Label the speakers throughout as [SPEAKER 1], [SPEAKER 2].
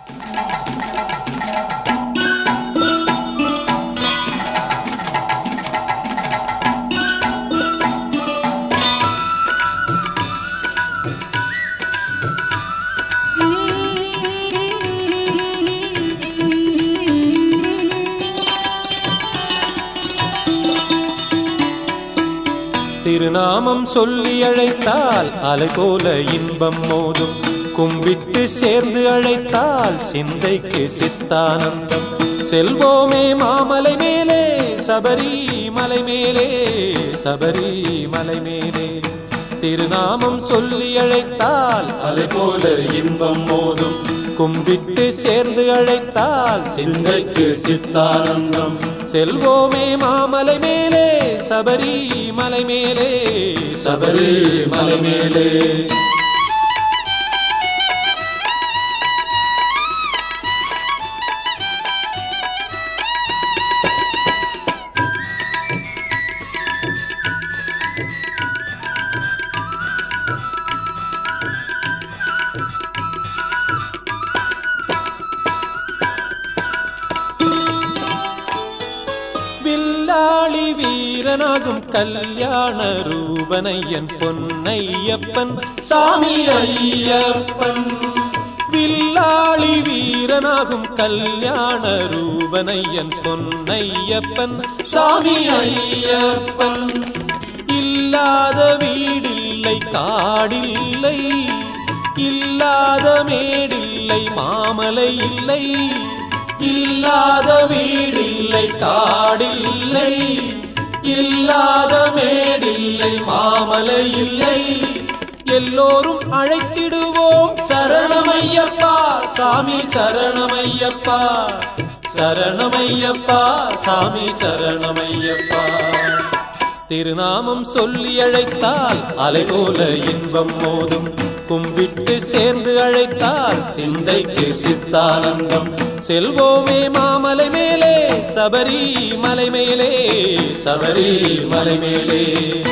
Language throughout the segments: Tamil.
[SPEAKER 1] திருநாமம் சொல்லி அழைத்தால் அலை போல இன்பம் மோதும் கும்பிட்டு சேர்ந்து அழைத்தால் சிந்தைக்கு சித்தானந்தம் செல்வோமே மாமலை மேலே சபரி மலை மேலே சபரி மலை மேலே திருநாமம் சொல்லி அழைத்தால் அலை போல இன்பம் மோதும் கும்பிட்டு சேர்ந்து அழைத்தால் சிந்தைக்கு சித்தானந்தம் செல்வோமே மாமலை மேலே சபரி மலை மேலே சபரி மலை மேலே வில்லாளி வீரனாகும் கல்யாண ரூபனையன் பொன்னையப்பன் சாமி ஐயப்பன் வில்லாளி வீரனாகும் கல்யாண ரூபனையன் பொன்னையப்பன் சாமி ஐயப்பன் இல்லாத வீடில்லை காடில்லை இல்லாத மேடில்லை மாமலை இல்லை இல்லாத வீடில்லை காடில்லை இல்லாத மேடில்லை மாமலை இல்லை எல்லோரும் அழைத்திடுவோம் சரணமையப்பா சாமி சரணமையப்பா சரணமையப்பா சாமி சரணமையப்பா திருநாமம் சொல்லி அழைத்தால் அலை போல இன்பம் மோதும் கும்பிட்டு சேர்ந்து அழைத்தால் சிந்தைக்கு சித்தானந்தம் செல்வோமே மாமலை மேலே சபரி மலை மேலே சபரி மலை மேலே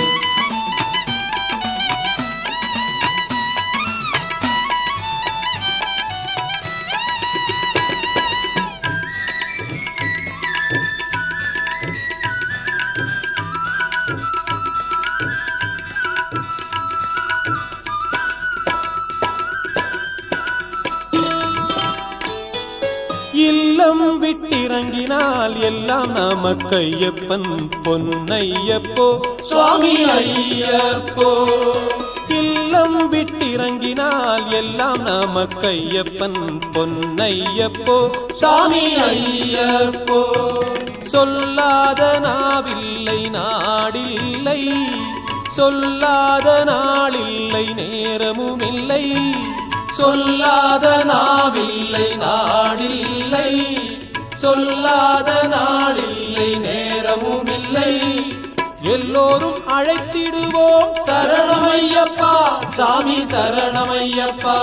[SPEAKER 1] இல்லம் விட்டிறங்கினால் எல்லாம் நமக்கு ஐயப்பன் பொன்னையப்போ சுவாமி ஐயப்போ இல்லம் விட்டிறங்கினால் எல்லாம் நமக்கு ஐயப்பன் பொன்னையப்போ சாமி ஐயப்போ சொல்லாத நாவில்லை நாடில்லை சொல்லாத நாளில்லை நேரமும் இல்லை சொல்லாத நாவில்லை நாடில்லை சொல்லாத நாளில்லை நேரமும் இல்லை எல்லோரும் அழைத்திடுவோம் சரணமையப்பா சாமி சரணமையப்பா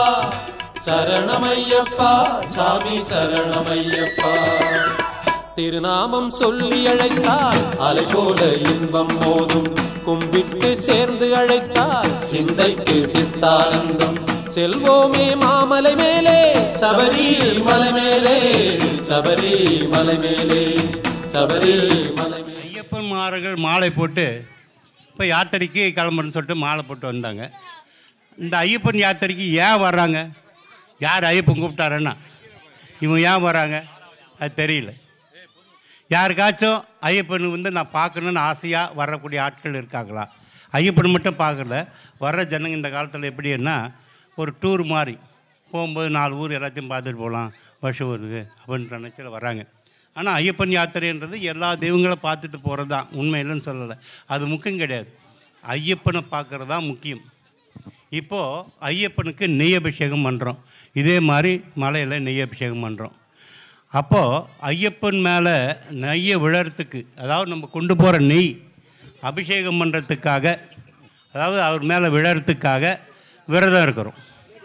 [SPEAKER 1] சரணமையப்பா சாமி சரணமையப்பா திருநாமம் சொல்லி அழைத்தால் அலை போல இன்பம் மோதும் கும்பிட்டு சேர்ந்து அழைத்தால் சிந்தைக்கு சித்தானந்தம் செல்வோமே மாமலை மேலே சபரி மலை மேலே சபரி மலை மேலே சபரி மலை மேலே
[SPEAKER 2] ஐயப்பன் மார்கள் மாலை போட்டு இப்போ யாத்திரைக்கு கிளம்புறேன்னு சொல்லிட்டு மாலை போட்டு வந்தாங்க இந்த ஐயப்பன் யாத்திரைக்கு ஏன் வர்றாங்க யார் ஐயப்பன் கூப்பிட்டாருன்னா இவங்க ஏன் வராங்க அது தெரியல யாருக்காச்சும் ஐயப்பனுக்கு வந்து நான் பார்க்கணுன்னு ஆசையாக வரக்கூடிய ஆட்கள் இருக்காங்களா ஐயப்பன் மட்டும் பார்க்கல வர்ற ஜனங்க இந்த காலத்தில் எப்படின்னா ஒரு டூர் மாதிரி போகும்போது நாலு ஊர் எல்லாத்தையும் பார்த்துட்டு போகலாம் வருஷம் வருது அப்படின்ற நினச்சில் வராங்க ஆனால் ஐயப்பன் யாத்திரைன்றது எல்லா தெய்வங்களும் பார்த்துட்டு போகிறது தான் உண்மையிலன்னு சொல்லலை அது முக்கியம் கிடையாது ஐயப்பனை பார்க்குறது தான் முக்கியம் இப்போது ஐயப்பனுக்கு நெய் அபிஷேகம் பண்ணுறோம் இதே மாதிரி மலையில் நெய் அபிஷேகம் பண்ணுறோம் அப்போது ஐயப்பன் மேலே நெய்யை விழறதுக்கு அதாவது நம்ம கொண்டு போகிற நெய் அபிஷேகம் பண்ணுறதுக்காக அதாவது அவர் மேலே விழறதுக்காக விரதம் இருக்கிறோம்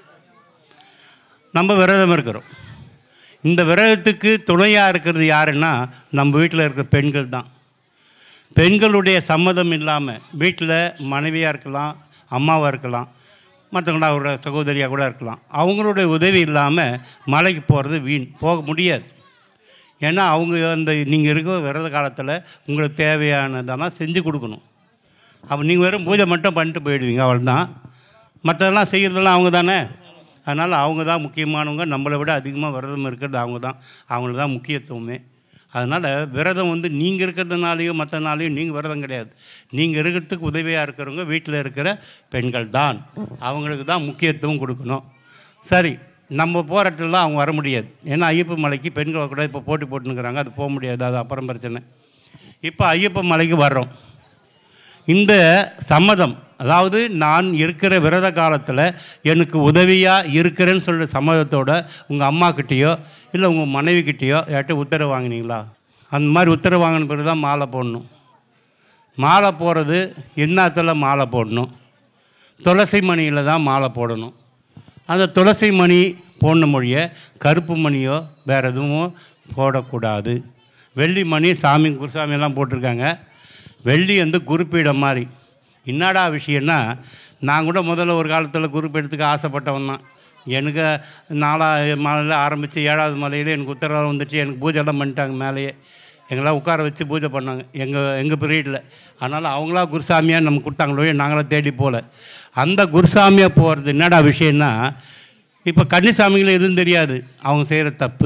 [SPEAKER 2] நம்ம விரதம் இருக்கிறோம் இந்த விரதத்துக்கு துணையாக இருக்கிறது யாருன்னா நம்ம வீட்டில் இருக்கிற பெண்கள் தான் பெண்களுடைய சம்மதம் இல்லாமல் வீட்டில் மனைவியாக இருக்கலாம் அம்மாவாக இருக்கலாம் மற்றவங்கள அவரோட சகோதரியாக கூட இருக்கலாம் அவங்களுடைய உதவி இல்லாமல் மலைக்கு போகிறது வீண் போக முடியாது ஏன்னா அவங்க அந்த நீங்கள் இருக்க விரத காலத்தில் உங்களுக்கு தேவையானதெல்லாம் செஞ்சு கொடுக்கணும் அப்போ நீங்கள் வெறும் பூஜை மட்டும் பண்ணிட்டு போயிடுவீங்க அவ்வளோதான் மற்றதெல்லாம் செய்கிறதெல்லாம் அவங்க தானே அதனால் அவங்க தான் முக்கியமானவங்க நம்மளை விட அதிகமாக விரதம் இருக்கிறது அவங்க தான் அவங்களுக்கு தான் முக்கியத்துவமே அதனால் விரதம் வந்து நீங்கள் இருக்கிறதுனாலையும் மற்ற நாளையும் நீங்கள் விரதம் கிடையாது நீங்கள் இருக்கிறதுக்கு உதவியாக இருக்கிறவங்க வீட்டில் இருக்கிற பெண்கள் தான் அவங்களுக்கு தான் முக்கியத்துவம் கொடுக்கணும் சரி நம்ம போகிற இடத்துலலாம் அவங்க வர முடியாது ஏன்னா ஐயப்ப மலைக்கு பெண்கள் கூட இப்போ போட்டி போட்டுனுக்குறாங்க அது போக முடியாது அது அப்புறம் பிரச்சனை இப்போ ஐயப்ப மலைக்கு வர்றோம் இந்த சம்மதம் அதாவது நான் இருக்கிற விரத காலத்தில் எனக்கு உதவியாக இருக்கிறேன்னு சொல்கிற சம்மதத்தோட உங்கள் அம்மாக்கிட்டேயோ இல்லை உங்கள் மனைவிக்கிட்டேயோ யார்கிட்ட உத்தரவு வாங்கினீங்களா அந்த மாதிரி உத்தரவு வாங்கின பிறகு தான் மாலை போடணும் மாலை போடுறது என்னத்தில் மாலை போடணும் துளசி மணியில் தான் மாலை போடணும் அந்த துளசி மணி போடணும் மொழிய கருப்பு மணியோ வேறு எதுவும் போடக்கூடாது வெள்ளி மணி சாமி குருசாமியெல்லாம் போட்டிருக்காங்க வெள்ளி வந்து குறிப்பீடம் மாதிரி என்னடா விஷயம்னா நான் கூட முதல்ல ஒரு காலத்தில் குறிப்பீடத்துக்கு ஆசைப்பட்டவன் தான் எனக்கு நாலா மலையில் ஆரம்பித்து ஏழாவது மலையில் எனக்கு உத்தரவாதம் வந்துச்சு எனக்கு பூஜைலாம் பண்ணிட்டாங்க மேலேயே எங்களாம் உட்கார வச்சு பூஜை பண்ணாங்க எங்கள் எங்கள் பீரியடில் அதனால் அவங்களா குருசாமியாக நம்ம கொடுத்தாங்களோ நாங்களாம் தேடி போகல அந்த குருசாமியாக போகிறது என்னடா விஷயம்னா இப்போ கன்னிசாமிகளை எதுவும் தெரியாது அவங்க செய்கிற தப்பு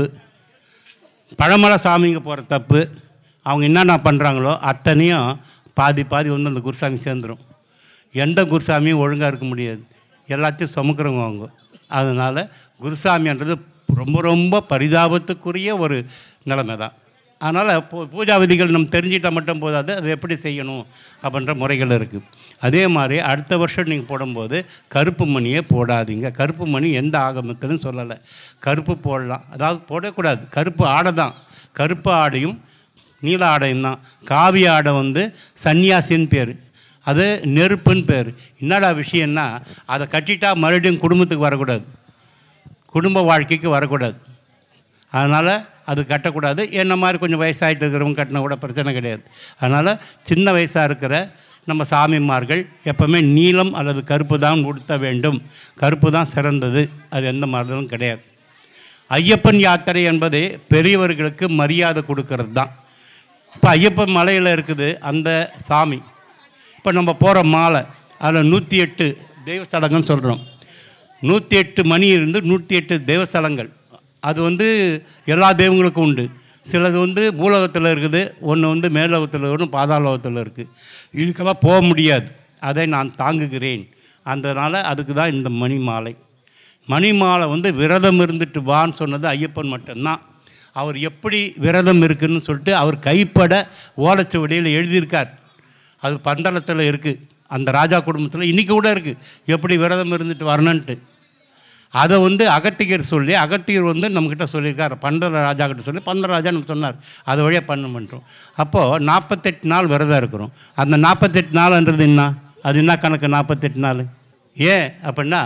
[SPEAKER 2] பழமலை சாமிங்க போகிற தப்பு அவங்க என்னென்ன பண்ணுறாங்களோ அத்தனையும் பாதி பாதி வந்து அந்த குருசாமி சேர்ந்துடும் எந்த குருசாமியும் ஒழுங்காக இருக்க முடியாது எல்லாத்தையும் சுமக்கிறவங்க அவங்க அதனால் குருசாமின்றது ரொம்ப ரொம்ப பரிதாபத்துக்குரிய ஒரு நிலைமை தான் அதனால் பூ பூஜா விதிகள் நம்ம தெரிஞ்சிட்டால் மட்டும் போதாது அது எப்படி செய்யணும் அப்படின்ற முறைகள் இருக்குது அதே மாதிரி அடுத்த வருஷம் நீங்கள் போடும்போது கருப்பு மணியே போடாதீங்க கருப்பு மணி எந்த ஆகமத்திலும் சொல்லலை கருப்பு போடலாம் அதாவது போடக்கூடாது கருப்பு ஆடை தான் கருப்பு ஆடையும் நீல ஆடையும் தான் காவி ஆடை வந்து சன்னியாசின்னு பேர் அது நெருப்புன்னு பேர் என்னடா விஷயம்னா அதை கட்டிட்டா மறுபடியும் குடும்பத்துக்கு வரக்கூடாது குடும்ப வாழ்க்கைக்கு வரக்கூடாது அதனால் அது கட்டக்கூடாது என்ன மாதிரி கொஞ்சம் வயசாகிட்டு இருக்கிறவங்க கட்டினா கூட பிரச்சனை கிடையாது அதனால் சின்ன வயசாக இருக்கிற நம்ம சாமிமார்கள் எப்போவுமே நீலம் அல்லது கருப்பு தான் உடுத்த வேண்டும் கருப்பு தான் சிறந்தது அது எந்த மருந்தும் கிடையாது ஐயப்பன் யாத்திரை என்பது பெரியவர்களுக்கு மரியாதை கொடுக்கறது தான் இப்போ ஐயப்பன் மலையில் இருக்குது அந்த சாமி இப்போ நம்ம போகிற மாலை அதில் நூற்றி எட்டு தெய்வஸ்தலங்கள்னு சொல்கிறோம் நூற்றி எட்டு மணி இருந்து நூற்றி எட்டு தேவஸ்தலங்கள் அது வந்து எல்லா தெய்வங்களுக்கும் உண்டு சிலது வந்து பூலோகத்தில் இருக்குது ஒன்று வந்து மேலோகத்தில் ஒன்று பாதாளோகத்தில் இருக்குது இதுக்கெல்லாம் போக முடியாது அதை நான் தாங்குகிறேன் அதனால் அதுக்கு தான் இந்த மணி மாலை மணி மாலை வந்து விரதம் இருந்துட்டு வான்னு சொன்னது ஐயப்பன் மட்டும்தான் அவர் எப்படி விரதம் இருக்குன்னு சொல்லிட்டு அவர் கைப்பட ஓலைச்சுவடியில் எழுதியிருக்கார் அது பந்தளத்தில் இருக்குது அந்த ராஜா குடும்பத்தில் இன்றைக்கி கூட இருக்குது எப்படி விரதம் இருந்துட்டு வரணுன்ட்டு அதை வந்து அகத்தியர் சொல்லி அகத்தியர் வந்து நம்மக்கிட்ட சொல்லியிருக்கார் பண்டர ராஜா கிட்ட சொல்லி பண்டர ராஜா நம்ம சொன்னார் அது வழியாக பண்ண பண்ணுறோம் அப்போது நாற்பத்தெட்டு நாள் விரதம் இருக்கிறோம் அந்த நாற்பத்தெட்டு நாள்ன்றது என்ன அது என்ன கணக்கு நாற்பத்தெட்டு நாள் ஏன் அப்படின்னா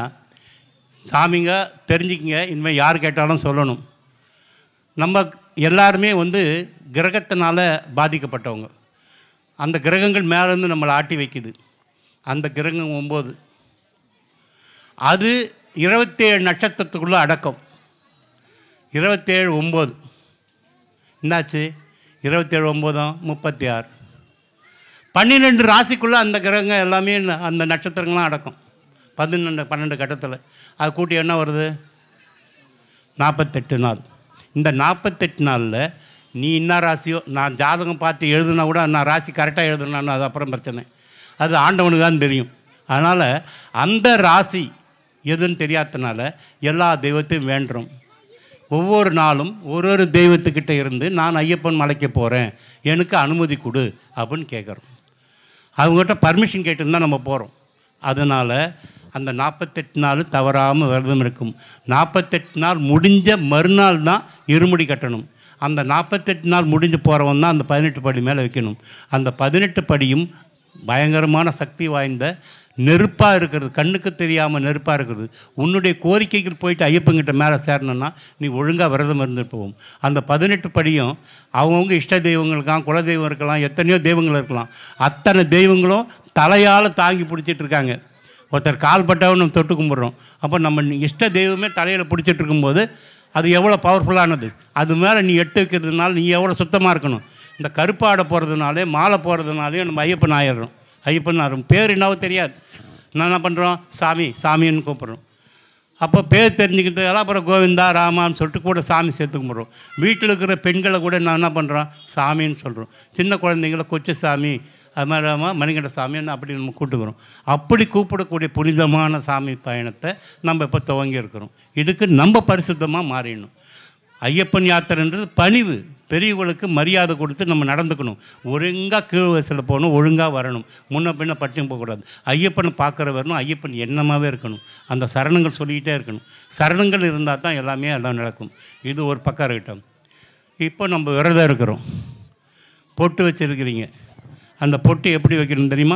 [SPEAKER 2] சாமிங்க தெரிஞ்சுக்கிங்க இனிமேல் யார் கேட்டாலும் சொல்லணும் நம்ம எல்லாருமே வந்து கிரகத்தினால் பாதிக்கப்பட்டவங்க அந்த கிரகங்கள் மேலேருந்து நம்மளை ஆட்டி வைக்குது அந்த கிரகம் ஒம்பது அது இருபத்தேழு நட்சத்திரத்துக்குள்ளே அடக்கம் இருபத்தேழு ஒம்பது என்னாச்சு இருபத்தேழு ஒம்போதும் முப்பத்தி ஆறு பன்னிரெண்டு ராசிக்குள்ளே அந்த கிரகங்கள் எல்லாமே அந்த நட்சத்திரங்கள்லாம் அடக்கம் பதினெண்டு பன்னெண்டு கட்டத்தில் அது கூட்டி என்ன வருது நாற்பத்தெட்டு நாள் இந்த நாற்பத்தெட்டு நாளில் நீ என்ன ராசியோ நான் ஜாதகம் பார்த்து எழுதுனா கூட நான் ராசி கரெக்டாக எழுதுனான்னு அது அப்புறம் பிரச்சனை அது ஆண்டவனுக்கு தான் தெரியும் அதனால் அந்த ராசி எதுன்னு தெரியாதனால எல்லா தெய்வத்தையும் வேண்டுறோம் ஒவ்வொரு நாளும் ஒரு ஒரு தெய்வத்துக்கிட்ட இருந்து நான் ஐயப்பன் மலைக்கு போகிறேன் எனக்கு அனுமதி கொடு அப்படின்னு கேட்குறோம் அவங்ககிட்ட பர்மிஷன் கேட்டுன்னு நம்ம போகிறோம் அதனால் அந்த நாற்பத்தெட்டு நாள் தவறாமல் விரதம் இருக்கும் நாற்பத்தெட்டு நாள் முடிஞ்ச மறுநாள் தான் இருமுடி கட்டணும் அந்த நாற்பத்தெட்டு நாள் முடிஞ்சு போகிறவன் தான் அந்த பதினெட்டு படி மேலே வைக்கணும் அந்த பதினெட்டு படியும் பயங்கரமான சக்தி வாய்ந்த நெருப்பாக இருக்கிறது கண்ணுக்கு தெரியாமல் நெருப்பாக இருக்கிறது உன்னுடைய கோரிக்கைக்கு போயிட்டு ஐயப்பங்கிட்ட மேலே சேரணும்னா நீ ஒழுங்காக விரதம் இருந்துட்டு போவோம் அந்த பதினெட்டு படியும் அவங்கவுங்க இஷ்ட தெய்வங்கள் இருக்கலாம் குல தெய்வம் இருக்கலாம் எத்தனையோ தெய்வங்கள் இருக்கலாம் அத்தனை தெய்வங்களும் தலையால் தாங்கி பிடிச்சிட்டு இருக்காங்க ஒருத்தர் கால் பட்டவன் நம்ம தொட்டு கும்பிட்றோம் அப்போ நம்ம இஷ்ட தெய்வமே தலையில் பிடிச்சிட்டு இருக்கும்போது அது எவ்வளோ பவர்ஃபுல்லானது அது மேலே நீ எட்டு வைக்கிறதுனால நீ எவ்வளோ சுத்தமாக இருக்கணும் இந்த கருப்பு ஆடை போகிறதுனாலே மாலை போகிறதுனாலே நம்ம ஐயப்பன் ஆயிடுறோம் ஐயப்பன் ஆயிரும் பேர் என்னவோ தெரியாது நான் என்ன பண்ணுறோம் சாமி சாமின்னு கூப்பிட்றோம் அப்போ பேர் தெரிஞ்சுக்கிட்டு அப்புறம் கோவிந்தா ராமான்னு சொல்லிட்டு கூட சாமி சேர்த்து கும்பிட்றோம் வீட்டில் இருக்கிற பெண்களை கூட நான் என்ன பண்ணுறோம் சாமின்னு சொல்கிறோம் சின்ன குழந்தைங்கள கொச்ச சாமி அது மாதிரி இல்லாமல் மணிகண்ட சாமின்னு அப்படி நம்ம கூப்பிட்டுக்கிறோம் அப்படி கூப்பிடக்கூடிய புனிதமான சாமி பயணத்தை நம்ம இப்போ துவங்கி இருக்கிறோம் இதுக்கு நம்ம பரிசுத்தமாக மாறிடணும் ஐயப்பன் யாத்திரைன்றது பணிவு பெரியவங்களுக்கு மரியாதை கொடுத்து நம்ம நடந்துக்கணும் ஒழுங்காக கீழ் வயசில் போகணும் ஒழுங்காக வரணும் முன்ன பின்ன பட்சம் போகக்கூடாது ஐயப்பனை பார்க்குற வரணும் ஐயப்பன் எண்ணமாகவே இருக்கணும் அந்த சரணங்கள் சொல்லிக்கிட்டே இருக்கணும் சரணங்கள் இருந்தால் தான் எல்லாமே எல்லாம் நடக்கும் இது ஒரு பக்கம் இருக்கட்டும் இப்போ நம்ம விரதம் இருக்கிறோம் பொட்டு வச்சுருக்கிறீங்க அந்த பொட்டு எப்படி வைக்கணும் தெரியுமா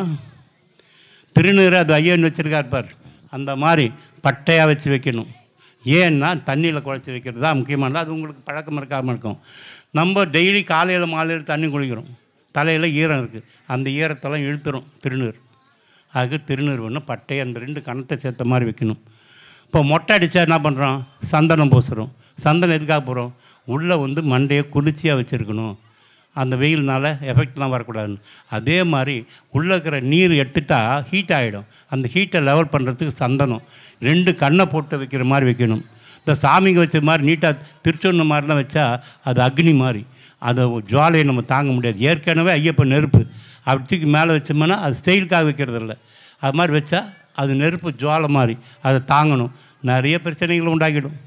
[SPEAKER 2] திருநீரை அது ஐயன் வச்சுருக்கார் பார் அந்த மாதிரி பட்டையாக வச்சு வைக்கணும் ஏன்னா தண்ணியில் குழச்சி வைக்கிறது தான் முக்கியமானது அது உங்களுக்கு பழக்கம் இருக்காமல் இருக்கும் நம்ம டெய்லி காலையில் மாலையில் தண்ணி குடிக்கிறோம் தலையில் ஈரம் இருக்குது அந்த ஈரத்தெல்லாம் இழுத்துரும் திருநீர் அதுக்கு திருநீர் ஒன்று பட்டை அந்த ரெண்டு கணத்தை சேர்த்த மாதிரி வைக்கணும் இப்போ மொட்டை அடித்தா என்ன பண்ணுறோம் சந்தனம் பூசுகிறோம் சந்தனம் எதுக்காக போகிறோம் உள்ளே வந்து மண்டையை குளிர்ச்சியாக வச்சுருக்கணும் அந்த வெயில்னால எஃபெக்ட்லாம் வரக்கூடாதுன்னு அதே மாதிரி உள்ளே இருக்கிற நீர் எடுத்துட்டா ஹீட் ஆகிடும் அந்த ஹீட்டை லெவல் பண்ணுறதுக்கு சந்தனம் ரெண்டு கண்ணை போட்டு வைக்கிற மாதிரி வைக்கணும் இந்த சாமிங்க வச்ச மாதிரி நீட்டாக திருச்சொன்ன மாதிரிலாம் வச்சா அது அக்னி மாதிரி அதை ஜுவாலையை நம்ம தாங்க முடியாது ஏற்கனவே ஐயப்பன் நெருப்பு அப்படி தூக்கி மேலே வச்சோம்னா அது ஸ்டைலுக்காக வைக்கிறது இல்லை அது மாதிரி வச்சா அது நெருப்பு ஜுவாலை மாதிரி அதை தாங்கணும் நிறைய பிரச்சனைகளை உண்டாக்கிடும்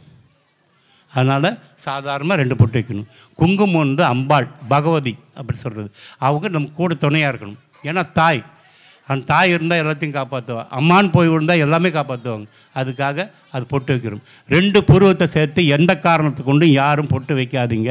[SPEAKER 2] அதனால் சாதாரணமாக ரெண்டு பொட்டு வைக்கணும் குங்குமம் வந்து அம்பாள் பகவதி அப்படி சொல்கிறது அவங்க நம்ம கூட துணையாக இருக்கணும் ஏன்னா தாய் அந்த தாய் இருந்தால் எல்லாத்தையும் காப்பாற்றுவா அம்மான்னு போய் விழுந்தால் எல்லாமே காப்பாற்றுவாங்க அதுக்காக அது பொட்டு வைக்கிறோம் ரெண்டு புருவத்தை சேர்த்து எந்த காரணத்தை கொண்டும் யாரும் பொட்டு வைக்காதீங்க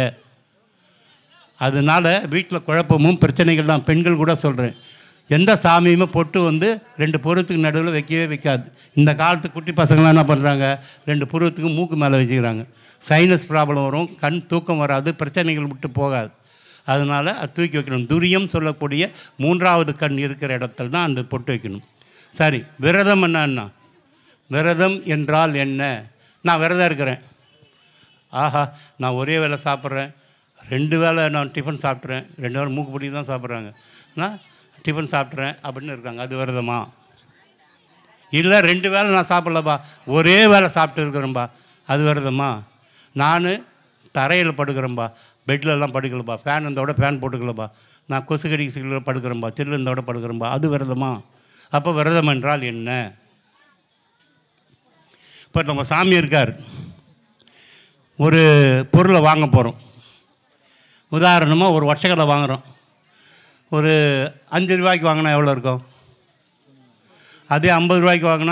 [SPEAKER 2] அதனால் வீட்டில் குழப்பமும் பிரச்சனைகள் தான் பெண்கள் கூட சொல்கிறேன் எந்த சாமியுமே பொட்டு வந்து ரெண்டு புருவத்துக்கு நடுவில் வைக்கவே வைக்காது இந்த காலத்து குட்டி பசங்களாம் என்ன பண்ணுறாங்க ரெண்டு புருவத்துக்கு மூக்கு மேலே வச்சுக்கிறாங்க சைனஸ் ப்ராப்ளம் வரும் கண் தூக்கம் வராது பிரச்சனைகள் விட்டு போகாது அதனால் அது தூக்கி வைக்கணும் துரியம் சொல்லக்கூடிய மூன்றாவது கண் இருக்கிற இடத்துல தான் அந்த பொட்டு வைக்கணும் சரி விரதம் என்னன்னா விரதம் என்றால் என்ன நான் விரதம் இருக்கிறேன் ஆஹா நான் ஒரே வேளை சாப்பிட்றேன் ரெண்டு வேளை நான் டிஃபன் சாப்பிட்றேன் ரெண்டு வேளை மூக்கு பிடி தான் சாப்பிட்றாங்க நான் டிஃபன் சாப்பிட்றேன் அப்படின்னு இருக்காங்க அது விரதமா இல்லை ரெண்டு வேளை நான் சாப்பிட்லப்பா ஒரே வேளை சாப்பிட்டு இருக்கிறேன்பா அது விரதமா நான் தரையில் படுக்கிறேன்பா பெட்டில் எல்லாம் படுக்கலப்பா ஃபேன் இருந்தோட ஃபேன் போட்டுக்கலப்பா நான் கொசு கடி சில்ல படுக்கிறேன்பா சில்லு இருந்தோட படுக்கிறேன்பா அது விரதமா அப்போ விரதம் என்றால் என்ன இப்போ நம்ம சாமி இருக்கார் ஒரு பொருளை வாங்க போகிறோம் உதாரணமாக ஒரு வருஷக்கடை வாங்குகிறோம் ஒரு அஞ்சு ரூபாய்க்கு வாங்கினா எவ்வளோ இருக்கும் அதே ஐம்பது ரூபாய்க்கு வாங்கினா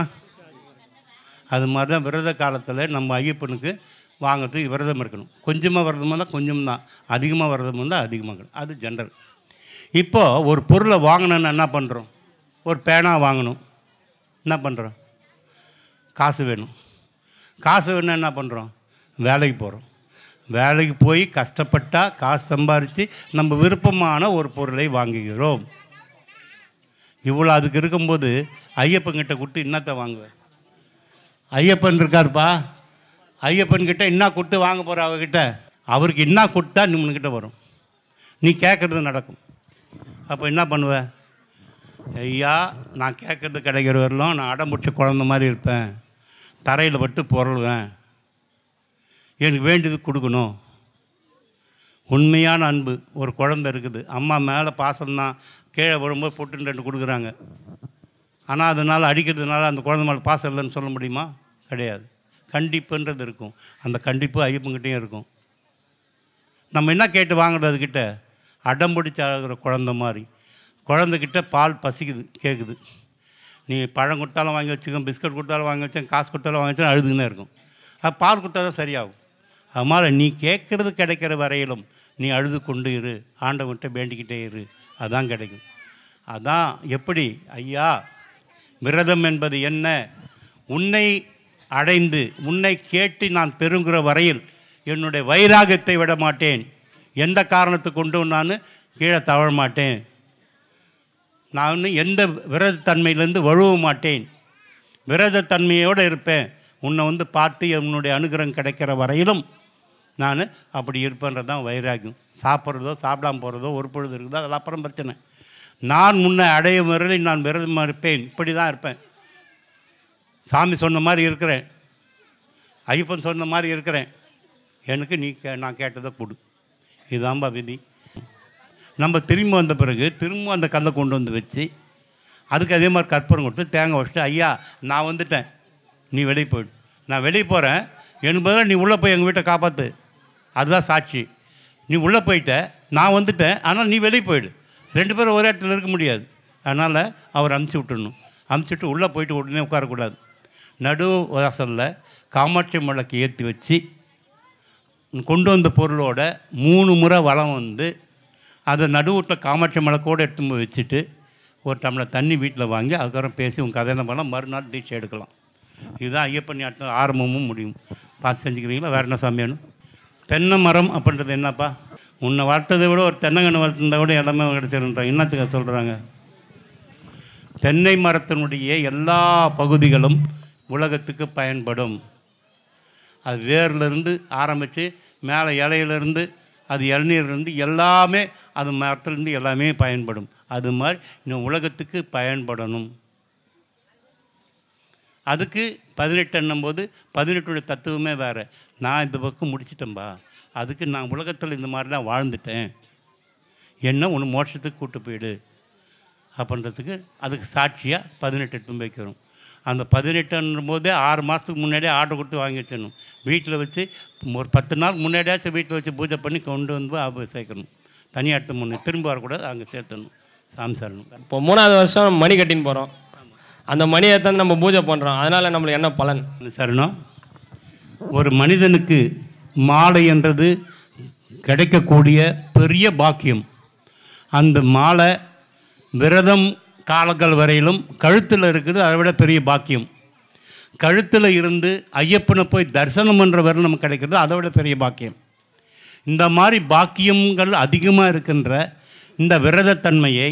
[SPEAKER 2] அது மாதிரி தான் விரத காலத்தில் நம்ம ஐயப்பனுக்கு வாங்கிறதுக்கு விரதம் இருக்கணும் கொஞ்சமாக விரதம் இருந்தால் கொஞ்சம் தான் அதிகமாக விரதம் இருந்தால் அதிகமாக இருக்கணும் அது ஜென்ரல் இப்போது ஒரு பொருளை வாங்கணுன்னு என்ன பண்ணுறோம் ஒரு பேனா வாங்கணும் என்ன பண்ணுறோம் காசு வேணும் காசு வேணும் என்ன பண்ணுறோம் வேலைக்கு போகிறோம் வேலைக்கு போய் கஷ்டப்பட்டால் காசு சம்பாரித்து நம்ம விருப்பமான ஒரு பொருளை வாங்குகிறோம் இவ்வளோ அதுக்கு இருக்கும்போது ஐயப்பன்கிட்ட கொடுத்து என்னத்தை வாங்குவேன் ஐயப்பன் இருக்காருப்பா ஐயப்பன் கிட்ட என்ன கொடுத்து வாங்க போகிற அவகிட்ட அவருக்கு என்ன கொடுத்தா நிம்மன்கிட்ட வரும் நீ கேட்குறது நடக்கும் அப்போ என்ன பண்ணுவ ஐயா நான் கேட்குறது கிடைக்கிற வரலும் நான் அடம்புடிச்ச குழந்த மாதிரி இருப்பேன் தரையில் பட்டு புரளுவேன் எனக்கு வேண்டியது கொடுக்கணும் உண்மையான அன்பு ஒரு குழந்தை இருக்குது அம்மா மேலே பாசம்தான் கீழே விழும்போது பொட்டுன்னு ரெண்டு கொடுக்குறாங்க ஆனால் அதனால் அடிக்கிறதுனால அந்த குழந்தை மேலே பாசம் இல்லைன்னு சொல்ல முடியுமா கிடையாது கண்டிப்புன்றது இருக்கும் அந்த கண்டிப்பு ஐயப்பங்கிட்டையும் இருக்கும் நம்ம என்ன கேட்டு வாங்குறது அதுக்கிட்ட அடம் பிடிச்சி அழுகிற குழந்த மாதிரி குழந்தைகிட்ட பால் பசிக்குது கேட்குது நீ பழம் கொடுத்தாலும் வாங்கி வச்சுக்கோ பிஸ்கட் கொடுத்தாலும் வாங்கி வச்சேன் காசு கொடுத்தாலும் வாங்கி வச்சேன் அழுதுன்னு இருக்கும் அது பால் கொடுத்தா தான் சரியாகும் அதனால் நீ கேட்குறது கிடைக்கிற வரையிலும் நீ அழுது கொண்டு இரு ஆண்டவன்கிட்ட வேண்டிக்கிட்டே இரு அதான் கிடைக்கும் அதான் எப்படி ஐயா விரதம் என்பது என்ன உன்னை அடைந்து உன்னை கேட்டு நான் பெறுங்கிற வரையில் என்னுடைய வைராகத்தை விட மாட்டேன் எந்த காரணத்தை கொண்டும் நான் கீழே தவழ மாட்டேன் நான் எந்த விரதத்தன்மையிலேருந்து வழுவ மாட்டேன் விரதத்தன்மையோடு இருப்பேன் உன்னை வந்து பார்த்து உன்னுடைய அனுகிரகம் கிடைக்கிற வரையிலும் நான் அப்படி இருப்பேன்றது தான் வைராகியம் சாப்பிட்றதோ சாப்பிடாம போகிறதோ ஒரு பொழுது இருக்குதோ அதெல்லாம் அப்புறம் பிரச்சனை நான் முன்னை அடையும் வரையில் நான் விரதமாக இருப்பேன் இப்படி தான் இருப்பேன் சாமி சொன்ன மாதிரி இருக்கிறேன் ஐயப்பன் சொன்ன மாதிரி இருக்கிறேன் எனக்கு நீ கே நான் கேட்டதை கொடு இதுதான்பா விதி நம்ம திரும்பி வந்த பிறகு திரும்ப அந்த கல்லை கொண்டு வந்து வச்சு அதுக்கு அதே மாதிரி கற்பூரம் கொடுத்து தேங்காய் வச்சுட்டு ஐயா நான் வந்துட்டேன் நீ வெளியே போயிடு நான் வெளியே போகிறேன் எனக்கு பதிலாக நீ உள்ளே போய் எங்கள் வீட்டை காப்பாற்று அதுதான் சாட்சி நீ உள்ளே போயிட்ட நான் வந்துட்டேன் ஆனால் நீ வெளியே போயிடு ரெண்டு பேரும் ஒரே இடத்துல இருக்க முடியாது அதனால் அவர் அமுச்சு விட்டுடணும் அமுச்சுட்டு உள்ளே போயிட்டு உடனே உட்காரக்கூடாது நடு வாசலில் காமாட்சி மலைக்கு ஏற்றி வச்சு கொண்டு வந்த பொருளோட மூணு முறை வளம் வந்து அதை நடுவுட்டில் காமாட்சி மலைக்கோடு எடுத்து போய் வச்சுட்டு ஒரு டம்ளர் தண்ணி வீட்டில் வாங்கி அதுக்கப்புறம் பேசி உங்கள் கதையெல்லாம் பண்ணால் மறுநாள் தீட்சை எடுக்கலாம் இதுதான் ஐயப்பன் யாட்டம் ஆரம்பமும் முடியும் பார்த்து செஞ்சுக்கிறீங்களா வேறு என்ன சாமி வேணும் தென்னை மரம் அப்படின்றது என்னப்பா உன்னை வளர்த்ததை விட ஒரு தென்னங்கன்று வளர்த்துருந்தா கூட எல்லாமே கிடச்சிருன்றாங்க என்னத்துக்கு சொல்கிறாங்க தென்னை மரத்தினுடைய எல்லா பகுதிகளும் உலகத்துக்கு பயன்படும் அது வேர்லேருந்து ஆரம்பித்து மேலே இலையிலேருந்து அது இளநீர்லேருந்து எல்லாமே அது மரத்துலேருந்து எல்லாமே பயன்படும் அது மாதிரி இன்னும் உலகத்துக்கு பயன்படணும் அதுக்கு பதினெட்டு எண்ணும்போது பதினெட்டுடைய தத்துவமே வேறு நான் இந்த பக்கம் முடிச்சிட்டேன்பா அதுக்கு நான் உலகத்தில் இந்த மாதிரி தான் வாழ்ந்துட்டேன் என்ன ஒன்று மோட்சத்துக்கு கூட்டு போயிடு அப்படின்றதுக்கு அதுக்கு சாட்சியாக பதினெட்டு எடுத்து வைக்கிறோம் அந்த பதினெட்டுன்னும் போதே ஆறு மாதத்துக்கு முன்னாடியே ஆர்டர் கொடுத்து வாங்கி வச்சிடணும் வீட்டில் வச்சு ஒரு பத்து நாள் முன்னாடியாச்சும் வீட்டில் வச்சு பூஜை பண்ணி கொண்டு வந்து ஆப சேர்க்கணும் தனியாக எடுத்து முன்னே திரும்ப வரக்கூடாது அங்கே சேர்த்தணும் சாமி சரணம்
[SPEAKER 3] இப்போ மூணாவது வருஷம் மணி கட்டின்னு போகிறோம் அந்த மணியை எடுத்து நம்ம பூஜை பண்ணுறோம் அதனால் நம்மளுக்கு என்ன பலன்
[SPEAKER 2] சரணம் ஒரு மனிதனுக்கு மாலை என்றது கிடைக்கக்கூடிய பெரிய பாக்கியம் அந்த மாலை விரதம் காலங்கள் வரையிலும் கழுத்தில் இருக்குது அதை விட பெரிய பாக்கியம் கழுத்தில் இருந்து ஐயப்பனை போய் தரிசனம் பண்ணுற வரை நமக்கு கிடைக்கிறது அதை விட பெரிய பாக்கியம் இந்த மாதிரி பாக்கியங்கள் அதிகமாக இருக்கின்ற இந்த விரதத்தன்மையை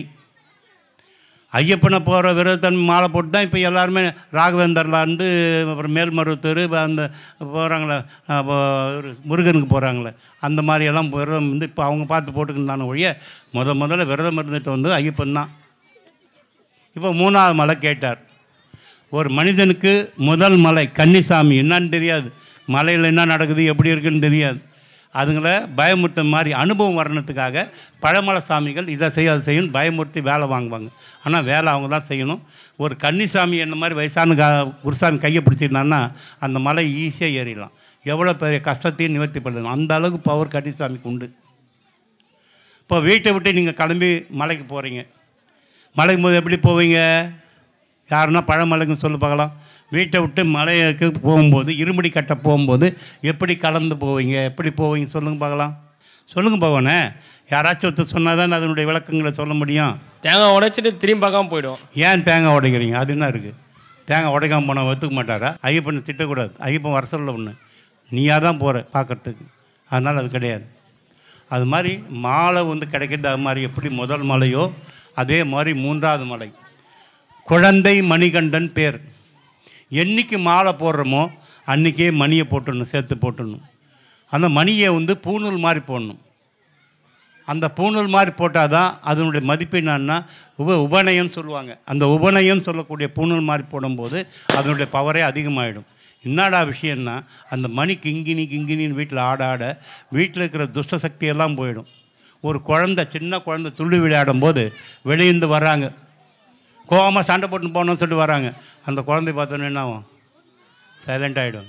[SPEAKER 2] ஐயப்பனை போகிற விரதத்தன்மை மாலை போட்டு தான் இப்போ எல்லாருமே ராகவேந்தர்லேருந்து அப்புறம் மேல்மருவத்தூர் அந்த போகிறாங்களே அப்போ ஒரு முருகனுக்கு போகிறாங்களே அந்த மாதிரி எல்லாம் விரதம் வந்து இப்போ அவங்க பார்த்து போட்டுக்கிட்டான ஒழிய முத முதல்ல விரதம் இருந்துட்டு வந்து ஐயப்பன் தான் இப்போ மூணாவது மலை கேட்டார் ஒரு மனிதனுக்கு முதல் மலை கன்னிசாமி என்னன்னு தெரியாது மலையில் என்ன நடக்குது எப்படி இருக்குன்னு தெரியாது அதுங்கள பயமுறுத்த மாதிரி அனுபவம் வரணுத்துக்காக பழமலை சாமிகள் இதை செய்ய அதை செய்யணும் பயமுறுத்தி வேலை வாங்குவாங்க ஆனால் வேலை அவங்க தான் செய்யணும் ஒரு கன்னிசாமி என்ன மாதிரி வயசான கா குருசாமி கையை பிடிச்சிருந்தான்னா அந்த மலை ஈஸியாக ஏறிடலாம் எவ்வளோ பெரிய கஷ்டத்தையும் நிவர்த்தி பண்ணலாம் அந்த அளவுக்கு பவர் கன்னிசாமிக்கு உண்டு இப்போ வீட்டை விட்டு நீங்கள் கிளம்பி மலைக்கு போகிறீங்க மலைக்கு போது எப்படி போவீங்க யாருன்னா பழமலைக்குன்னு சொல்லு பார்க்கலாம் வீட்டை விட்டு மலைக்கு போகும்போது இருமுடி கட்ட போகும்போது எப்படி கலந்து போவீங்க எப்படி போவீங்க சொல்லுங்க பார்க்கலாம் சொல்லுங்க பகவானே யாராச்சும் ஒருத்தர் சொன்னால் தான் அதனுடைய விளக்கங்களை சொல்ல முடியும்
[SPEAKER 3] தேங்காய் உடைச்சிட்டு திரும்பி பார்க்காம போயிடும்
[SPEAKER 2] ஏன் தேங்காய் உடைக்கிறீங்க அது என்ன இருக்குது தேங்காய் உடைக்காம போனால் ஒத்துக்க மாட்டாரா ஐயப்பனை திட்டக்கூடாது ஐயப்பன் வர சொல்ல ஒன்று நீயாக தான் போகிற பார்க்கறதுக்கு அதனால் அது கிடையாது அது மாதிரி மாலை வந்து கிடைக்கிறது அது மாதிரி எப்படி முதல் மலையோ அதே மாதிரி மூன்றாவது மலை குழந்தை மணிகண்டன் பேர் என்னைக்கு மாலை போடுறோமோ அன்றைக்கே மணியை போட்டுடணும் சேர்த்து போட்டுடணும் அந்த மணியை வந்து பூணூல் மாதிரி போடணும் அந்த பூணூல் மாதிரி போட்டால் தான் அதனுடைய மதிப்பு என்னன்னா உப உபநயம் சொல்லுவாங்க அந்த உபநயம் சொல்லக்கூடிய பூணூல் மாதிரி போடும்போது அதனுடைய பவரே அதிகமாகிடும் என்னடா விஷயம்னா அந்த மணி கிங்கினி கிங்கினின்னு வீட்டில் ஆட ஆட வீட்டில் இருக்கிற துஷ்ட சக்தி எல்லாம் போயிடும் ஒரு குழந்தை சின்ன குழந்தை துள்ளி விளையாடும் போது வெளியேந்து வர்றாங்க கோவமாக சண்டை போட்டு போகணும்னு சொல்லிட்டு வராங்க அந்த குழந்தைய பார்த்தோன்னே என்ன ஆகும் சைலண்ட் ஆகிடும்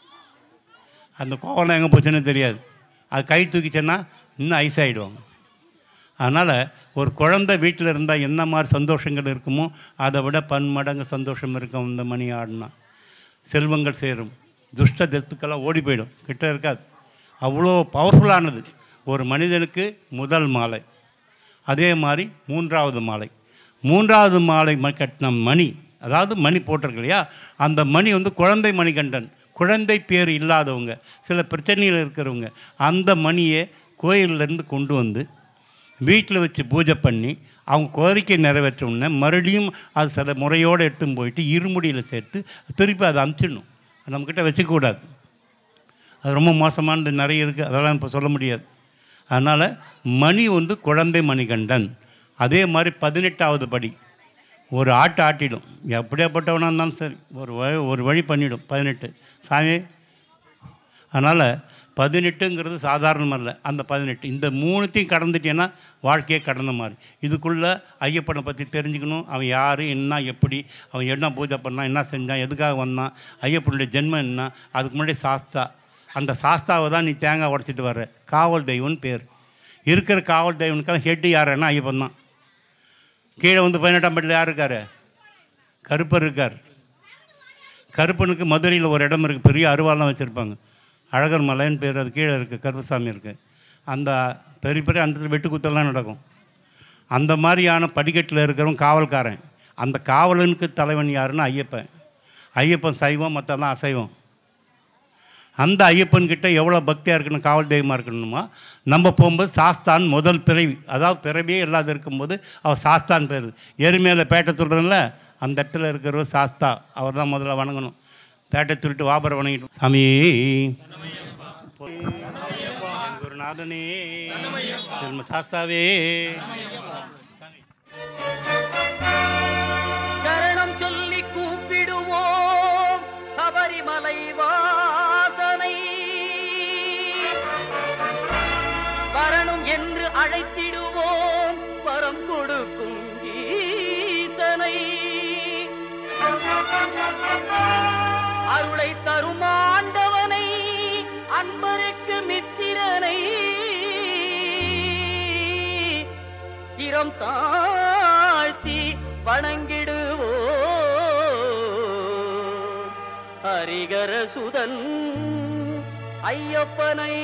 [SPEAKER 2] அந்த கோவம் எங்கே போச்சுன்னு தெரியாது அது கை தூக்கிச்சேன்னா இன்னும் ஐஸ் ஆகிடுவாங்க அதனால் ஒரு குழந்தை வீட்டில் இருந்தால் என்ன மாதிரி சந்தோஷங்கள் இருக்குமோ அதை விட பன்மடங்கு சந்தோஷம் இருக்கும் இந்த மணி ஆடினா செல்வங்கள் சேரும் துஷ்ட தெத்துக்கெல்லாம் ஓடி போயிடும் கிட்ட இருக்காது அவ்வளோ பவர்ஃபுல்லானது ஒரு மனிதனுக்கு முதல் மாலை அதே மாதிரி மூன்றாவது மாலை மூன்றாவது மாலை ம கட்டின மணி அதாவது மணி போட்டிருக்கு இல்லையா அந்த மணி வந்து குழந்தை மணிகண்டன் குழந்தை பேர் இல்லாதவங்க சில பிரச்சனைகள் இருக்கிறவங்க அந்த மணியை கோயிலிருந்து கொண்டு வந்து வீட்டில் வச்சு பூஜை பண்ணி அவங்க கோரிக்கை நிறைவேற்ற உடனே மறுபடியும் அது சில முறையோடு எடுத்துன்னு போயிட்டு இருமுடியில் சேர்த்து திருப்பி அதை அமுச்சிடணும் அது நம்மக்கிட்ட வச்சுக்கக்கூடாது அது ரொம்ப மோசமானது நிறைய இருக்குது அதெல்லாம் இப்போ சொல்ல முடியாது அதனால் மணி வந்து குழந்தை மணிகண்டன் அதே மாதிரி பதினெட்டாவது படி ஒரு ஆட்டு ஆட்டிடும் எப்படியாப்பட்டவனாக இருந்தாலும் சரி ஒரு வழி ஒரு வழி பண்ணிடும் பதினெட்டு சாமி அதனால் பதினெட்டுங்கிறது சாதாரணம் அல்ல அந்த பதினெட்டு இந்த மூணுத்தையும் கடந்துட்டேன்னா வாழ்க்கையே கடந்த மாதிரி இதுக்குள்ளே ஐயப்பனை பற்றி தெரிஞ்சுக்கணும் அவன் யார் என்ன எப்படி அவன் என்ன பூஜை பண்ணான் என்ன செஞ்சான் எதுக்காக வந்தான் ஐயப்பனுடைய ஜென்மம் என்ன அதுக்கு முன்னாடி சாஸ்தா அந்த சாஸ்தாவை தான் நீ தேங்காய் உடச்சிட்டு வர்ற காவல் தெய்வம்னு பேர் இருக்கிற காவல் தெய்வனுக்கெல்லாம் ஹெட்டு யாருன்னா ஐயப்பன் தான் கீழே வந்து பதினெட்டாம் பட்டியில் யார் இருக்கார் கருப்பர் இருக்கார் கருப்பனுக்கு மதுரையில் ஒரு இடம் இருக்குது பெரிய அருவாலாம் வச்சுருப்பாங்க அழகர் மலைன்னு பேர் அது கீழே இருக்குது கருப்பசாமி இருக்குது அந்த பெரிய பெரிய அந்த வெட்டு குத்தெல்லாம் நடக்கும் அந்த மாதிரியான படிக்கட்டில் இருக்கிறவன் காவல்காரன் அந்த காவலனுக்கு தலைவன் யாருன்னா ஐயப்பன் ஐயப்பன் சைவம் மற்றெல்லாம் அசைவம் அந்த ஐயப்பன்கிட்ட எவ்வளோ பக்தியாக இருக்கணும் காவல் தெய்வமாக இருக்கணுமா நம்ம போகும்போது சாஸ்தான் முதல் பிறவி அதாவது பிறவியே இல்லாத இருக்கும்போது அவர் சாஸ்தான் பேர் எருமையில் பேட்டை சொல்கிறோம்ல அந்த இடத்துல இருக்கிறவர் சாஸ்தா அவர் தான் முதல்ல வணங்கணும் பேட்டை சொல்லிட்டு வாபரை வணங்கிட்டு சாமி குருநாதனே திரும்ப சாஸ்தாவே
[SPEAKER 4] சரணம் சொல்லி கூப்பிடுவோம் சபரிமலை வாசனை வரணும் என்று அழைத்திடுவோம் வரம் கொடுக்கும் ஈசனை அருளை தரும் ஆண்டவனை அன்பருக்கு மித்திரனை சிரம் தாழ்த்தி வணங்கிடுவோ ஹரிகர சுதன் ஐயப்பனை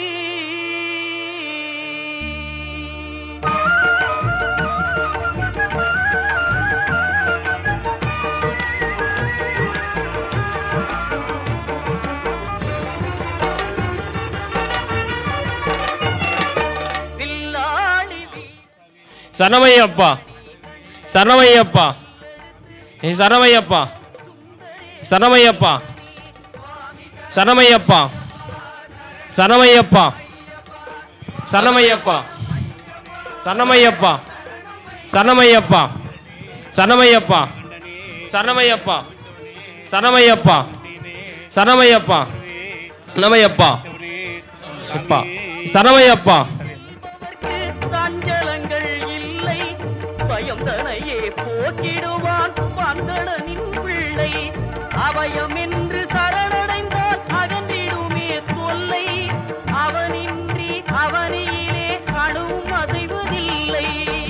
[SPEAKER 4] வில்லாளி வீ
[SPEAKER 3] சரணமையப்பா சரணமையப்பா ஏ சரணமையப்பா சரணமையப்பா சரணமையப்பா சரணமையப்பா சரணமையப்பா சரணமையப்பா சரணமையப்பா சரணமையப்பா சரணமையப்பா சரணமையப்பா சரணமையப்பா சரணமையப்பா அப்பா சரணமையப்பா
[SPEAKER 4] சஞ்சலங்கள் இல்லை பயம் தனையே போக்கிடுவான் பந்தடனின் பிள்ளை அபயம் என்று சரணடைந்தால் அகன்றிடுமே தொல்லை அவனின்றி அவனியிலே அணுவும் அசைவதில்லை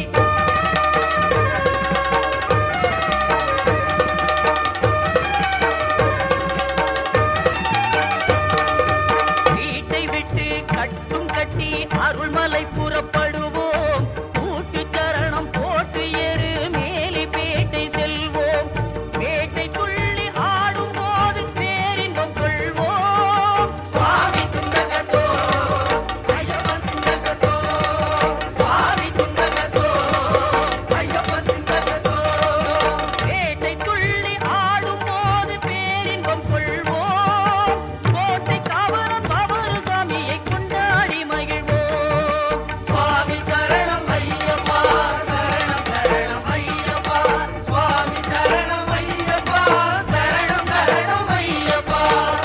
[SPEAKER 4] வீட்டை விட்டு கட்டும் கட்டி அருள்மலை புறப்படுவோம் கூட்டு சரணம் போட்டு எரு மேலி பேட்டை செல்வோம் பேட்டை துள்ளி ஆடும் போது பேரின்பம் கொள்வோம் சுவாமி துண்டகத்தோ ஐயப்பன் துண்டகத்தோ சுவாமி துண்டகத்தோ ஐயப்பன் துண்டகத்தோ பேட்டை துள்ளி ஆடும் போது பேரின்பம் கொள்வோம் கோட்டை காவலர் பவரு சாமியை கொண்டாடி மகிழ்வோம் சுவாமி சரணம் ஐயப்பா சரணம் சரணம் ஐயப்பா சுவாமி சரணம் ஐயப்பா சரணம் சரணம் ஐயப்பா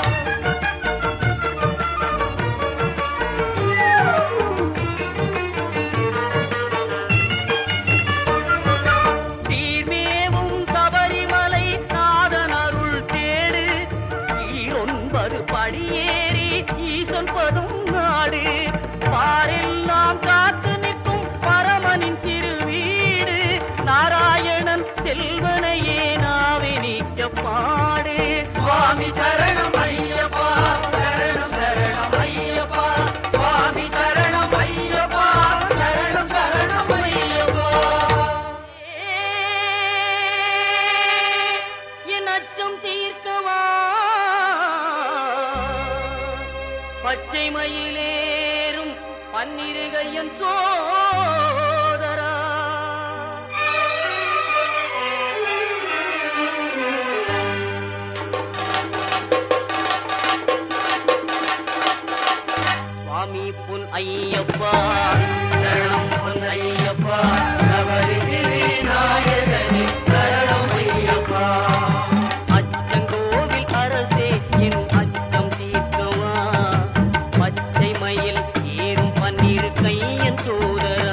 [SPEAKER 4] தீர்மேவும் சபரிமலை நாதன் அருள் தேடு ஈரொன்பது படியேறி ஈசன் பதும் நாடு பாரெல்லாம் காத்து நிற்கும் பரமனின் திருவீடு நாராயணன் செல்வனையே நாவே நீக்க பாடு சுவாமி சரணம் ஐயப்பா சரணம் சரணம் ஐயப்பா சுவாமி சரணம் ஐயப்பா சரணம் சரணம் ஐயப்பா என் அச்சம் தீர்க்கவா பச்சை மயிலேறும் பன்னிருகையன் சோதரா சுவாமி பொன் ஐயப்பா சரணம் பொன் ஐயப்பா சபரிகிரி நாயகனே சரணம் ஐயப்பா அச்சங்கோவில் அரசே என் அச்சம் தீர்க்கவா பச்சை மயில் ஏறும் பன்னீர் கையன் சோதரா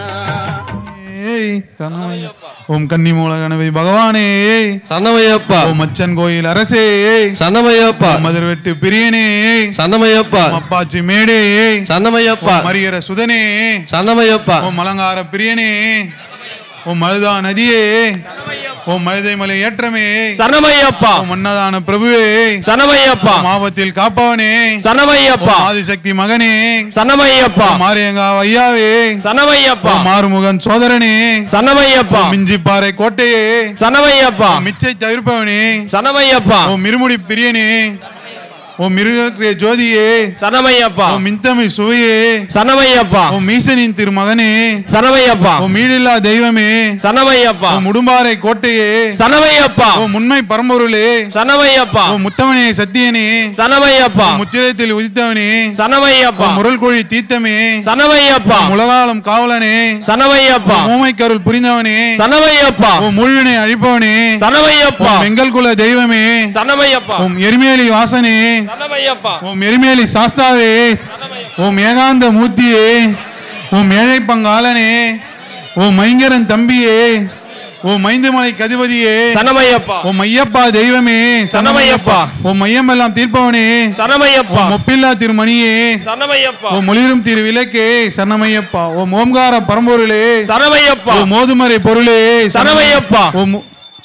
[SPEAKER 5] ஏய், சரணமையா. ஓம் கன்னிமூல கணவை பகவானே
[SPEAKER 3] சன்னமையப்பா
[SPEAKER 5] ஓம் அச்சன் கோயில் அரசே
[SPEAKER 3] சன்னமையப்பா
[SPEAKER 5] மதுர்வெட்டு பிரியனே
[SPEAKER 3] சன்னமையப்பா
[SPEAKER 5] ஓம் அப்பாச்சி மேடே
[SPEAKER 3] சன்னமையப்பா
[SPEAKER 5] ஓம் மரியர சுதனே
[SPEAKER 3] சன்னமையப்பா
[SPEAKER 5] ஓம் மலங்கார பிரியனே ஓம் மருதா நதியே ஓம் மருதை மலை ஏற்றமே
[SPEAKER 3] சன்னமையப்பா
[SPEAKER 5] ஓம் மன்னதான பிரபுவே
[SPEAKER 3] சன்னமையப்பா
[SPEAKER 5] ஓம் ஆபத்தில் காப்பவனே
[SPEAKER 3] சன்னமையப்பா
[SPEAKER 5] ஓம் ஆதிசக்தி மகனே
[SPEAKER 3] சன்னமையப்பா
[SPEAKER 5] ஓம் மாரியங்கா ஐயாவே
[SPEAKER 3] சன்னமையப்பா
[SPEAKER 5] ஓம் மாறுமுகன் சோதரனே
[SPEAKER 3] சன்னமையப்பா
[SPEAKER 5] மிஞ்சிப்பாறை கோட்டையே
[SPEAKER 3] சன்னமையப்பா
[SPEAKER 5] மிச்சை தவிர்ப்பவனே
[SPEAKER 3] சன்னமையப்பா
[SPEAKER 5] ஓ மிருமுடி பிரியனே ஓ மிருக ஜோதியே
[SPEAKER 3] சன்னமையப்பா
[SPEAKER 5] ஓ மின்தமிழ் சுவையே
[SPEAKER 3] சன்னமையப்பா
[SPEAKER 5] ஓ மீசனின் திருமகனே
[SPEAKER 3] சன்னமையப்பா
[SPEAKER 5] ஓ மீடில்லா தெய்வமே
[SPEAKER 3] சன்னமையப்பா
[SPEAKER 5] ஓ முடும்பாறை கோட்டையே
[SPEAKER 3] சன்னமையப்பா
[SPEAKER 5] ஓ முன்மை பரம்பொருளே
[SPEAKER 3] சன்னமையப்பா
[SPEAKER 5] ஓ முத்தவனே சத்தியனே
[SPEAKER 3] சன்னமையப்பா
[SPEAKER 5] ஓ முத்திரத்தில் உதித்தவனே ஓ
[SPEAKER 3] சன்னமையப்பா
[SPEAKER 5] முரல் கோழி தீர்த்தமே
[SPEAKER 3] சன்னமையப்பா
[SPEAKER 5] ஓ முலகாலம் காவலனே
[SPEAKER 3] சன்னமையப்பா
[SPEAKER 5] ஓ மூமைக்கருள் புரிந்தவனே
[SPEAKER 3] சன்னமையப்பா
[SPEAKER 5] ஓ மூழ்வினை அழிப்பவனே ஓ
[SPEAKER 3] சன்னமையப்பா
[SPEAKER 5] மெங்கல் குல தெய்வமே
[SPEAKER 3] சன்னமையப்பா
[SPEAKER 5] ஓம் எருமேலி வாசனே
[SPEAKER 3] சன்னமையப்பா
[SPEAKER 5] ஓம் எருமேலி சாஸ்தாவே ஓம் ஏகாந்த மூர்த்தியே ஓம் ஏழை பங்காளனே ஓம் மைங்கரன் தம்பியே ஓம் மைந்தமலை கதிபதியே
[SPEAKER 3] சன்னமையப்பா
[SPEAKER 5] ஓம் ஐயப்பா தெய்வமே
[SPEAKER 3] சன்னமையப்பா.
[SPEAKER 5] ஓம் மையமெல்லாம் தீர்ப்பவனே
[SPEAKER 3] சன்னமையப்பா
[SPEAKER 5] ஓம் ஒப்பில்லா திருமணியே
[SPEAKER 3] சன்னமையப்பா
[SPEAKER 5] ஓம் ஒளிரும் திரு விளக்கே சன்னமையப்பா ஓம் ஓம்கார பரம்பொருளே
[SPEAKER 3] சன்னமையப்பா
[SPEAKER 5] ஓம் மோதுமறை பொருளே
[SPEAKER 3] சரணமையப்பா.
[SPEAKER 5] ஓம்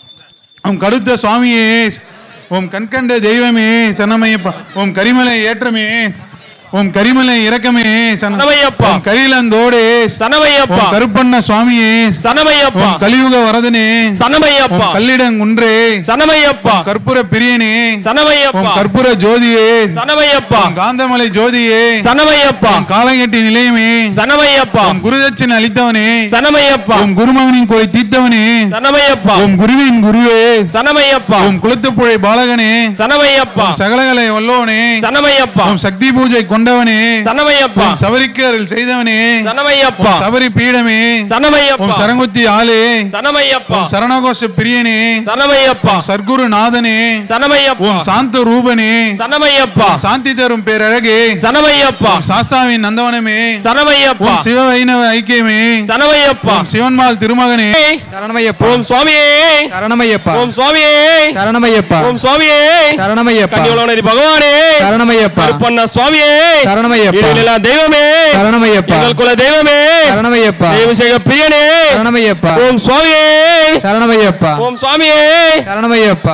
[SPEAKER 5] ஓம் கருத்த சுவாமியே ஓம் கண்கண்ட தெய்வமே சரணமையப்பா ஓம் கரிமலை ஏற்றமே ஓம் கரிமலை இறக்கமே சரண-
[SPEAKER 3] சரணமையப்பா.
[SPEAKER 5] ஓம் கரிலந்தோடே
[SPEAKER 3] சன்னமையப்பா
[SPEAKER 5] ஓம் கருப்பண்ண சுவாமியே
[SPEAKER 3] சன்னமையப்பா
[SPEAKER 5] ஓம் கலியுக வரதனே
[SPEAKER 3] சன்னமையப்பா
[SPEAKER 5] ஓம் கல்லிடங்குன்றே
[SPEAKER 3] சன்னமையப்பா
[SPEAKER 5] ஓம் கற்பூர பிரியனே ஓம்
[SPEAKER 3] சன்னமையப்பா
[SPEAKER 5] கற்பூர ஜோதியே
[SPEAKER 3] சன்னமையப்பா
[SPEAKER 5] ஓம் காந்தமலை ஜோதியே
[SPEAKER 3] சன்னமையப்பா
[SPEAKER 5] ஓம் காலங்கட்டி நிலையமே
[SPEAKER 3] சன்னமையப்பா
[SPEAKER 5] ஓம் குருதட்சன் அளித்தவனே
[SPEAKER 3] சன்னமையப்பா
[SPEAKER 5] ஓம் குருமகனின் கொலை தீர்த்தவனே
[SPEAKER 3] சன்னமையப்பா
[SPEAKER 5] ஓம் குருவின் குருவே
[SPEAKER 3] சன்னமையப்பா
[SPEAKER 5] ஓம் குலத்துப்புழை பாலகனே
[SPEAKER 3] சன்னமையப்பா
[SPEAKER 5] ஓம் சகலகலை வல்லோனே
[SPEAKER 3] சன்னமையப்பா
[SPEAKER 5] ஓம் சக்தி பூஜை கொண்டவனே
[SPEAKER 3] சன்னமையப்பா
[SPEAKER 5] ஓம் சபரிக்கு அருள் செய்தவனே
[SPEAKER 3] சன்னமையப்பா
[SPEAKER 5] ஓம் சபரி பீடமே ஓம்
[SPEAKER 3] சன்னமையப்பா
[SPEAKER 5] சரங்குத்தி ஆளே
[SPEAKER 3] சன்னமையப்பா
[SPEAKER 5] ஓம் சரணகோஷ பிரியனே
[SPEAKER 3] சன்னமையப்பா
[SPEAKER 5] ஓம் சர்க்குரு நாதனே
[SPEAKER 3] சன்னமையப்பா
[SPEAKER 5] ஓம் சாந்த ரூபனே
[SPEAKER 3] சன்னமையப்பா
[SPEAKER 5] ஓம் சாந்தி தரும் பேரழகே
[SPEAKER 3] சன்னமையப்பா
[SPEAKER 5] ஓம் சாஸ்தாவின் நந்தவனமே
[SPEAKER 3] சன்னமையப்பா
[SPEAKER 5] ஓம் சிவ வைணவ ஐக்கியமே
[SPEAKER 3] சன்னமையப்பா
[SPEAKER 5] ஓம் சிவன்மால் திருமகனே
[SPEAKER 6] சரணமையப்பா
[SPEAKER 3] ஓம் சுவாமியே
[SPEAKER 6] சரணமையப்பா
[SPEAKER 3] ஓம் சுவாமியே
[SPEAKER 6] சரணமையப்பா
[SPEAKER 3] ஓம் சுவாமியே
[SPEAKER 6] சரணமையப்பா
[SPEAKER 3] கன்னியுலகநதி பகவானே
[SPEAKER 6] சரணமையப்பா
[SPEAKER 3] கருப்பண்ண சுவாமியே
[SPEAKER 6] சரணமையப்பா
[SPEAKER 3] இருளிலா தெய்வமே
[SPEAKER 6] சரணமையப்பா
[SPEAKER 3] எங்கள் குல தெய்வமே
[SPEAKER 6] சரணமையப்பா
[SPEAKER 3] தேவசேக பிரியனே
[SPEAKER 6] சரணமையப்பா
[SPEAKER 3] ஓம் சுவாமியே
[SPEAKER 6] சரணமையப்பா
[SPEAKER 3] ஓம் சுவாமியே
[SPEAKER 6] சரணமையப்பா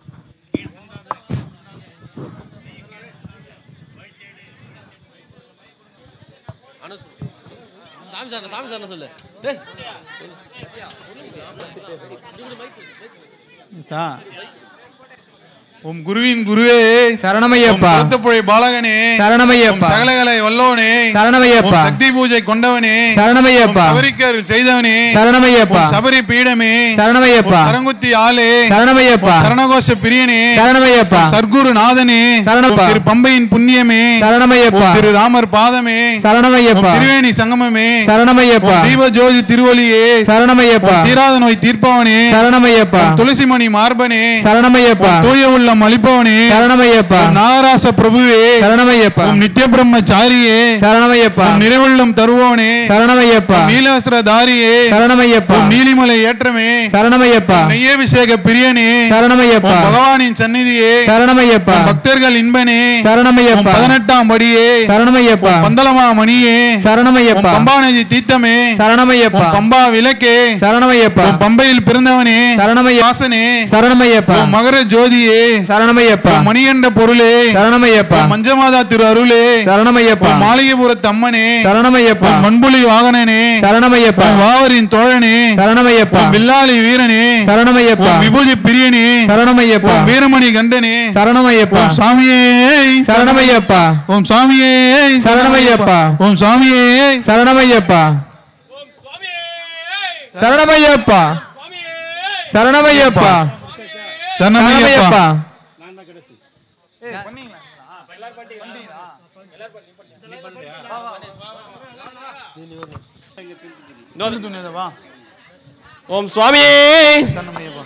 [SPEAKER 3] சாமி சார் சாமி சார் சொல்லு
[SPEAKER 5] ஓம் குருவின் குருவே
[SPEAKER 6] சரணமையப்பா
[SPEAKER 5] ஓம் குலத்துப்புழை பாலகனே ஓம்
[SPEAKER 6] சரணமையப்பா
[SPEAKER 5] சகலகலை வல்லோனே
[SPEAKER 6] சரணமையப்பா
[SPEAKER 5] ஓம் சக்தி பூஜை கொண்டவனே
[SPEAKER 6] சரணமையப்பா
[SPEAKER 5] ஓம் சபரிக்கு அருள் செய்தவனே
[SPEAKER 6] சரணமையப்பா
[SPEAKER 5] ஓம் சபரி பீடமே
[SPEAKER 6] சரணமையப்பா
[SPEAKER 5] ஓம் சரங்குத்தி ஆளே
[SPEAKER 6] சரணமையப்பா
[SPEAKER 5] ஓம் சரணகோஷ பிரியனே
[SPEAKER 6] சரணமையப்பா
[SPEAKER 5] ஓம் சர்க்குரு நாதனே
[SPEAKER 6] சரணப்பா.
[SPEAKER 5] ஓம் திரு பம்பையின் புண்ணியமே
[SPEAKER 6] சரணமையப்பா
[SPEAKER 5] ஓம் திரு ராமர் பாதமே ஓம்
[SPEAKER 6] சரணமையப்பா
[SPEAKER 5] திருவேணி சங்கமமே
[SPEAKER 6] சரணமையப்பா
[SPEAKER 5] ஓம் தீப ஜோதி திருவொலியே
[SPEAKER 6] சரணமையப்பா
[SPEAKER 5] ஓம் தீராத நோய் தீர்ப்பவனே
[SPEAKER 6] சரணமையப்பா
[SPEAKER 5] ஓம் துளசிமணி மார்பனே
[SPEAKER 6] சரணமையப்பா
[SPEAKER 5] ஓம் தூய உள்ளம் அளிப்பவனே
[SPEAKER 6] சரணமையப்பா
[SPEAKER 5] ஓம் நாகராச பிரபுவே
[SPEAKER 6] சரணமையப்பா
[SPEAKER 5] ஓம் நித்திய பிரம்மச்சாரியே
[SPEAKER 6] சரணமையப்பா
[SPEAKER 5] ஓம் நிறைவுள்ளம் தருவோனே
[SPEAKER 6] சரணமையப்பா
[SPEAKER 5] ஓம் நீலவஸ்திர தாரியே
[SPEAKER 6] சரணமையப்பா
[SPEAKER 5] ஓம் நீலிமலை ஏற்றமே
[SPEAKER 6] சரணமையப்பா
[SPEAKER 5] ஓம் நெய்யபிஷேக பிரியனே
[SPEAKER 6] சரணமையப்பா
[SPEAKER 5] ஓம் பகவானின் சந்நிதியே
[SPEAKER 6] சரணமையப்பா
[SPEAKER 5] ஓம் பக்தர்கள் இன்பனே ஓம்
[SPEAKER 6] சரணமையப்பா
[SPEAKER 5] பதினெட்டாம் படியே
[SPEAKER 6] சரணமையப்பா
[SPEAKER 5] பந்தளமா மணியே ஓம்
[SPEAKER 6] சரணமையப்பா
[SPEAKER 5] பம்பாநதி தீர்த்தமே
[SPEAKER 6] சரணமையப்பா
[SPEAKER 5] ஓம் பம்பா விளக்கே
[SPEAKER 6] சரணமையப்பா
[SPEAKER 5] ஓம் பம்பையில் பிறந்தவனே
[SPEAKER 6] சரணமைய
[SPEAKER 5] வாசனே
[SPEAKER 6] சரணமையப்பா
[SPEAKER 5] ஓம் மகர ஜோதியே
[SPEAKER 6] சரணமையப்பா
[SPEAKER 5] ஓம் மணிகண்ட பொருளே
[SPEAKER 6] சரணமையப்பா
[SPEAKER 5] ஓம் மஞ்சமாதா திரு அருளே
[SPEAKER 6] சரணமையப்பா
[SPEAKER 5] ஓம் மாளிகைபுரத்து அம்மனே
[SPEAKER 6] சரணமையப்பா
[SPEAKER 5] ஓம் மண்புலி வாகனனே
[SPEAKER 6] சரணமையப்பா
[SPEAKER 5] ஓம் வாவரின் தோழனே
[SPEAKER 6] சரணமையப்பா
[SPEAKER 5] ஓம் வில்லாளி வீரனே
[SPEAKER 6] சரணமையப்பா
[SPEAKER 5] ஓம் விபூதி பிரியனே
[SPEAKER 6] சரணமையப்பா
[SPEAKER 5] ஓம் வீரமணி கண்டனே
[SPEAKER 6] சரணமையப்பா
[SPEAKER 5] ஓம் சாமியே
[SPEAKER 6] சரணமையப்பா
[SPEAKER 5] ஓம் சாமியே
[SPEAKER 6] சரணமையப்பா.
[SPEAKER 5] ஓம் சாமியே
[SPEAKER 6] சரணமையப்பா சரணமையப்பா சரணமையப்பா
[SPEAKER 5] சரணமையப்பா
[SPEAKER 6] சரணமையப்பா
[SPEAKER 5] துணியதவா
[SPEAKER 3] ஓம் சுவாமி
[SPEAKER 5] சரணமையப்பா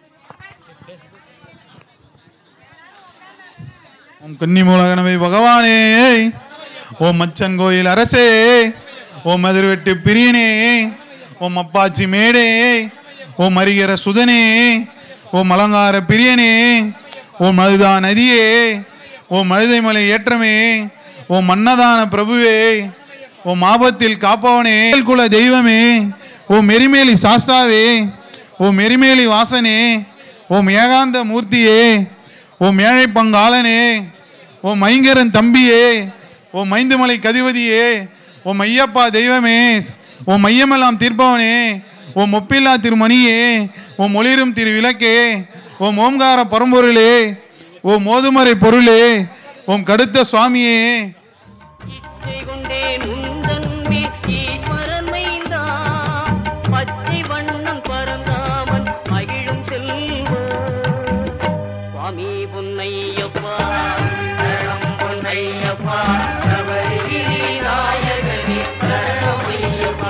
[SPEAKER 5] ஓம் கன்னிமூலகனவை பகவானே ஓம் மச்சன் கோயில் அரசே ஓம் மதுர்வெட்டு பிரியனே ஓம் அப்பாச்சி மேடே ஓம் அரிகர சுதனே ஓம் அலங்கார பிரியனே ஓம் மருதா நதியே ஓம் மருதைமலை ஏற்றமே ஓம் அன்னதான பிரபுவே ஓம் ஆபத்தில் காப்பவனே குல தெய்வமே ஓம் எரிமேலி சாஸ்தாவே ஓம் எரிமேலி வாசனே ஓம் ஏகாந்த மூர்த்தியே ஓம் ஏழை பங்காளனே ஓம் ஐங்கரன் தம்பியே ஓம் மைந்துமலை கதிபதியே ஓம் ஐயப்பா தெய்வமே ஓம் மையமெல்லாம் தீர்ப்பவனே ஓம் ஒப்பில்லா திருமணியே ஓம் ஒளிரும் திரு விளக்கே ஓம் ஓம்கார பரம்பொருளே ஓம் மோதுமறை பொருளே ஓம் கடுத்த சுவாமியே
[SPEAKER 4] இச்சை கொண்டேன் உந்தன் மேல் ஈஸ்வரன் மைந்தா. பச்சை வண்ணம் பரந்தாமன் மகிழும் செல்வம். சுவாமி பொன்னையப்பா சரணம் பொன்னையப்பா சபரிகிரி நாயகனே சரணமையப்பா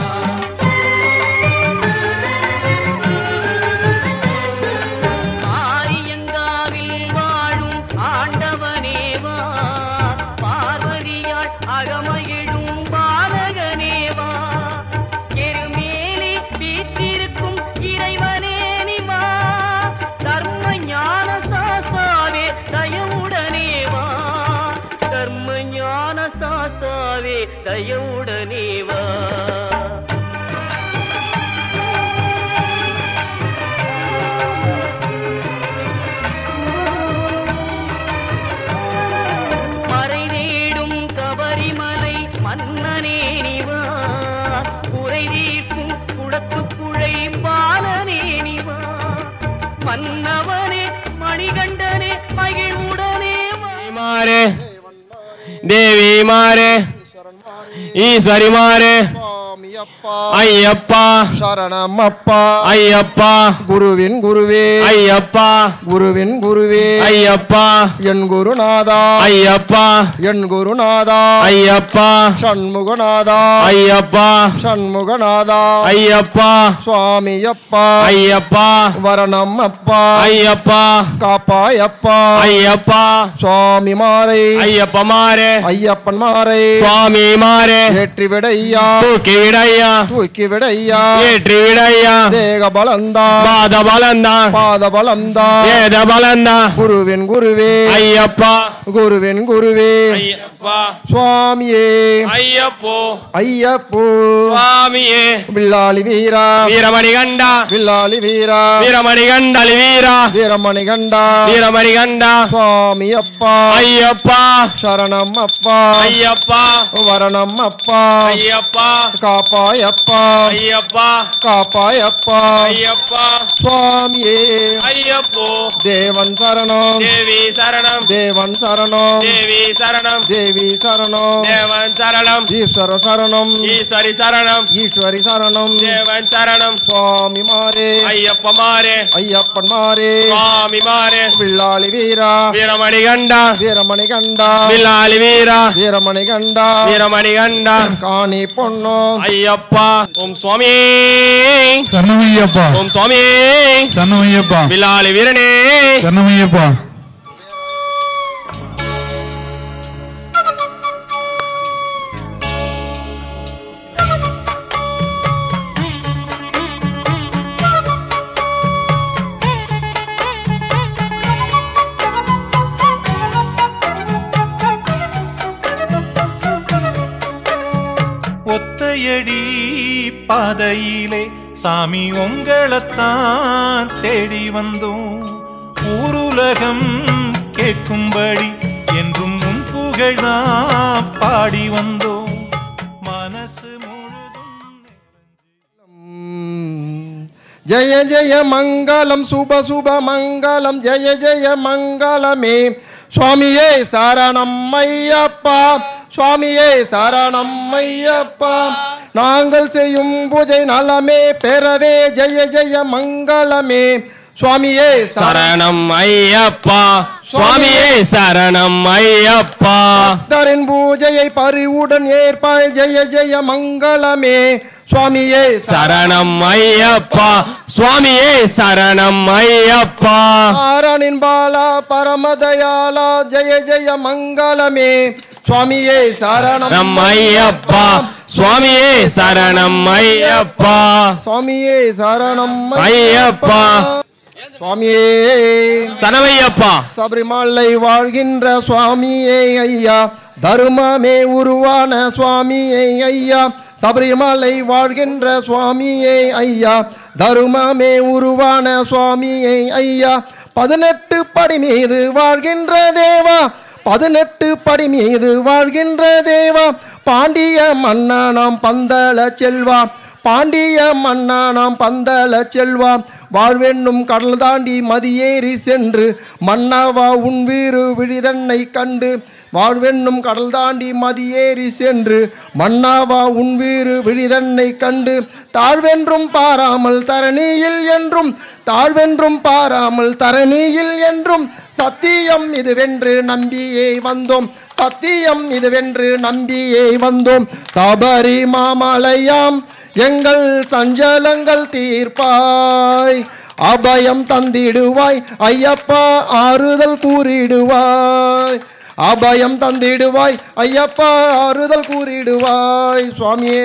[SPEAKER 4] ஆரியங்காவில் வாழும் ஆண்டவனேவா பார்வதியாள் அகமகிழும் பாலகனேவா எருமேலி வீற்றிருக்கும் இறைவனேனிவா தர்ம ஞான சாசாவே தயவுடனேவா தர்ம ஞான சாசாவே தயவுடனேவா மறை தேடும் கபரிமலை மன்னனே நிவா குறை தீர்க்கும் குடத்து குழை பாலனே நிவா மன்னவனே மணிகண்டனே மகிழ்வுடனே வா
[SPEAKER 3] மாறு தேவி மாறு ஈஸ்வரி மாறு
[SPEAKER 7] சுவாமியப்பா
[SPEAKER 3] ஐயப்பா
[SPEAKER 7] சரணமப்பா
[SPEAKER 3] ஐயப்பா
[SPEAKER 7] குருவின் குருவே
[SPEAKER 3] ஐயப்பா
[SPEAKER 7] குருவின் குருவே
[SPEAKER 3] ஐயப்பா
[SPEAKER 7] என் குருநாதா
[SPEAKER 3] ஐயப்பா
[SPEAKER 7] என் குருநாதா
[SPEAKER 3] ஐயப்பா
[SPEAKER 7] சண்முகநாதா
[SPEAKER 3] ஐயப்பா
[SPEAKER 7] சண்முகநாதா
[SPEAKER 3] ஐயப்பா
[SPEAKER 7] சுவாமியப்பா
[SPEAKER 3] ஐயப்பா
[SPEAKER 7] வரணம் அப்பா
[SPEAKER 3] ஐயப்பா
[SPEAKER 7] காப்பாயப்பா
[SPEAKER 3] ஐயப்பா
[SPEAKER 7] சுவாமி மாறை
[SPEAKER 3] ஐயப்ப மாறு
[SPEAKER 7] ஐயப்பன் மாறை
[SPEAKER 3] சுவாமி மாறு
[SPEAKER 7] ஏற்றி விடையா
[SPEAKER 3] தூக்கி விடையா
[SPEAKER 7] தூக்கி விடையா
[SPEAKER 3] ஏற்றி விடையா
[SPEAKER 7] தேக பலந்தா
[SPEAKER 3] பாத பலந்தா
[SPEAKER 7] பாத பலந்தா
[SPEAKER 3] ஏத பலந்தா
[SPEAKER 7] குருவின் குருவே
[SPEAKER 3] ஐயப்பா
[SPEAKER 7] குருவின் குருவே
[SPEAKER 3] ஐயப்பா
[SPEAKER 7] சுவாமியே
[SPEAKER 3] ஐயப்போ
[SPEAKER 7] ஐயப்போ
[SPEAKER 3] சுவாமியே
[SPEAKER 7] வில்லாளி வீரா
[SPEAKER 3] வீரமணி கண்டா
[SPEAKER 7] வில்லாளி வீரா
[SPEAKER 3] வீரமணி கண்டலி வீரா
[SPEAKER 7] வீரமணி கண்டா
[SPEAKER 3] வீரமணி கண்டா
[SPEAKER 7] சுவாமி அப்பா
[SPEAKER 3] ஐயப்பா
[SPEAKER 7] சரணம் அப்பா
[SPEAKER 3] ஐயப்பா
[SPEAKER 7] வரணம் அப்பா
[SPEAKER 3] ஐயப்பா
[SPEAKER 7] காப்பாயப்பா
[SPEAKER 3] ஐயப்பா
[SPEAKER 7] காப்பாயப்பா
[SPEAKER 3] ஐயப்பா
[SPEAKER 7] சுவாமியே
[SPEAKER 3] ஐயப்போ
[SPEAKER 7] தேவன் சரணம்
[SPEAKER 3] தேவி சரணம்
[SPEAKER 7] தேவன் சரணம்
[SPEAKER 3] தேவி சரணம்
[SPEAKER 7] தேவி சரணம்
[SPEAKER 3] தேவன் சரணம்
[SPEAKER 7] ஈஸ்வர சரணம்
[SPEAKER 3] ஈஸ்வரி சரணம்
[SPEAKER 7] ஈஸ்வரி சரணம்
[SPEAKER 3] தேவன் சரணம்
[SPEAKER 7] சுவாமி மாறே
[SPEAKER 3] ஐயப்ப மாறு
[SPEAKER 7] ஐயப்பன் மாறே
[SPEAKER 3] சுவாமி மாறு
[SPEAKER 7] வில்லாளி வீரா
[SPEAKER 3] வீரமணி கண்டா
[SPEAKER 7] வீரமணி கண்டா
[SPEAKER 3] வில்லாளி வீரா
[SPEAKER 7] வீரமணி கண்டா
[SPEAKER 3] வீரமணி கண்டா
[SPEAKER 7] காணி பொண்ணு
[SPEAKER 3] ஐயப்பா ஓம் சுவாமி
[SPEAKER 5] சரணமையப்பா
[SPEAKER 3] ஓம் சுவாமி
[SPEAKER 5] சரணமையப்பா
[SPEAKER 3] வில்லாளி வீரனே
[SPEAKER 5] சரணமையப்பா
[SPEAKER 8] ஒத்தையடி பாதையிலே சாமி உங்களைத்தான் தேடி வந்தோம் ஊருலகம் கேட்கும்படி என்றும் உன் புகழ்தான் பாடி வந்தோம் மனசு முழுதும்
[SPEAKER 7] ஜய ஜய மங்களம் சுப சுப மங்களம் ஜய ஜய மங்களமே சுவாமியே சரணம் ஐயப்பா சுவாமியே சரணம் ஐயப்பா நாங்கள் செய்யும் பூஜை நலமே பெறவே ஜெய ஜெய மங்களமே சுவாமியே சரணம்
[SPEAKER 3] சரணம் ஐயப்பா சுவாமியே சரணம் ஐயப்பா
[SPEAKER 7] பக்தரின் பூஜையை பரிவுடன் ஏற்பாய் ஜெய ஜெய மங்களமே சுவாமியே
[SPEAKER 3] சரணம் ஐயப்பா சுவாமியே சரணம் ஐயப்பா
[SPEAKER 7] ஆரணின் பாலா பரமதயாலா ஜெய ஜெய மங்களமே சுவாமியே சரணம்
[SPEAKER 3] நம் ஐயப்பா சுவாமியே சரணம் ஐயப்பா
[SPEAKER 7] சுவாமியே சரணம்
[SPEAKER 3] ஐயப்பா
[SPEAKER 7] சுவாமியே
[SPEAKER 3] சரணமையப்பா
[SPEAKER 7] சபரிமலை வாழ்கின்ற சுவாமியே ஐயா தருமமே உருவான சுவாமியே ஐயா சபரிமலை வாழ்கின்ற சுவாமியே ஐயா தருமமே உருவான சுவாமியே ஐயா பதினெட்டு படி மீது வாழ்கின்ற தேவா பதினெட்டு படி மீது வாழ்கின்ற தேவா பாண்டிய மன்னனாம் பந்தள செல்வா பாண்டிய மன்னானாம் பந்தல செல்வா வாழ்வென்னும் கடல் தாண்டி மதியேறி சென்று மன்னாவா உன் வீறு விழிதன்னை கண்டு வாழ்வென்னும் கடல் தாண்டி மதியேறி சென்று மன்னாவா உன் வீறு விழிதன்னை கண்டு தாழ்வென்றும் பாராமல் தரணியில் என்றும் தாழ்வென்றும் பாராமல் தரணியில் என்றும் சத்தியம் இதுவென்று நம்பியே வந்தோம் சத்தியம் இதுவென்று நம்பியே வந்தோம் சபரி மாமலையாம் எங்கள் சஞ்சலங்கள் தீர்ப்பாய் அபயம் தந்திடுவாய் ஐயப்பா ஆறுதல் கூறிடுவாய் அபயம் தந்திடுவாய் ஐயப்பா ஆறுதல் கூறிடுவாய் சுவாமியே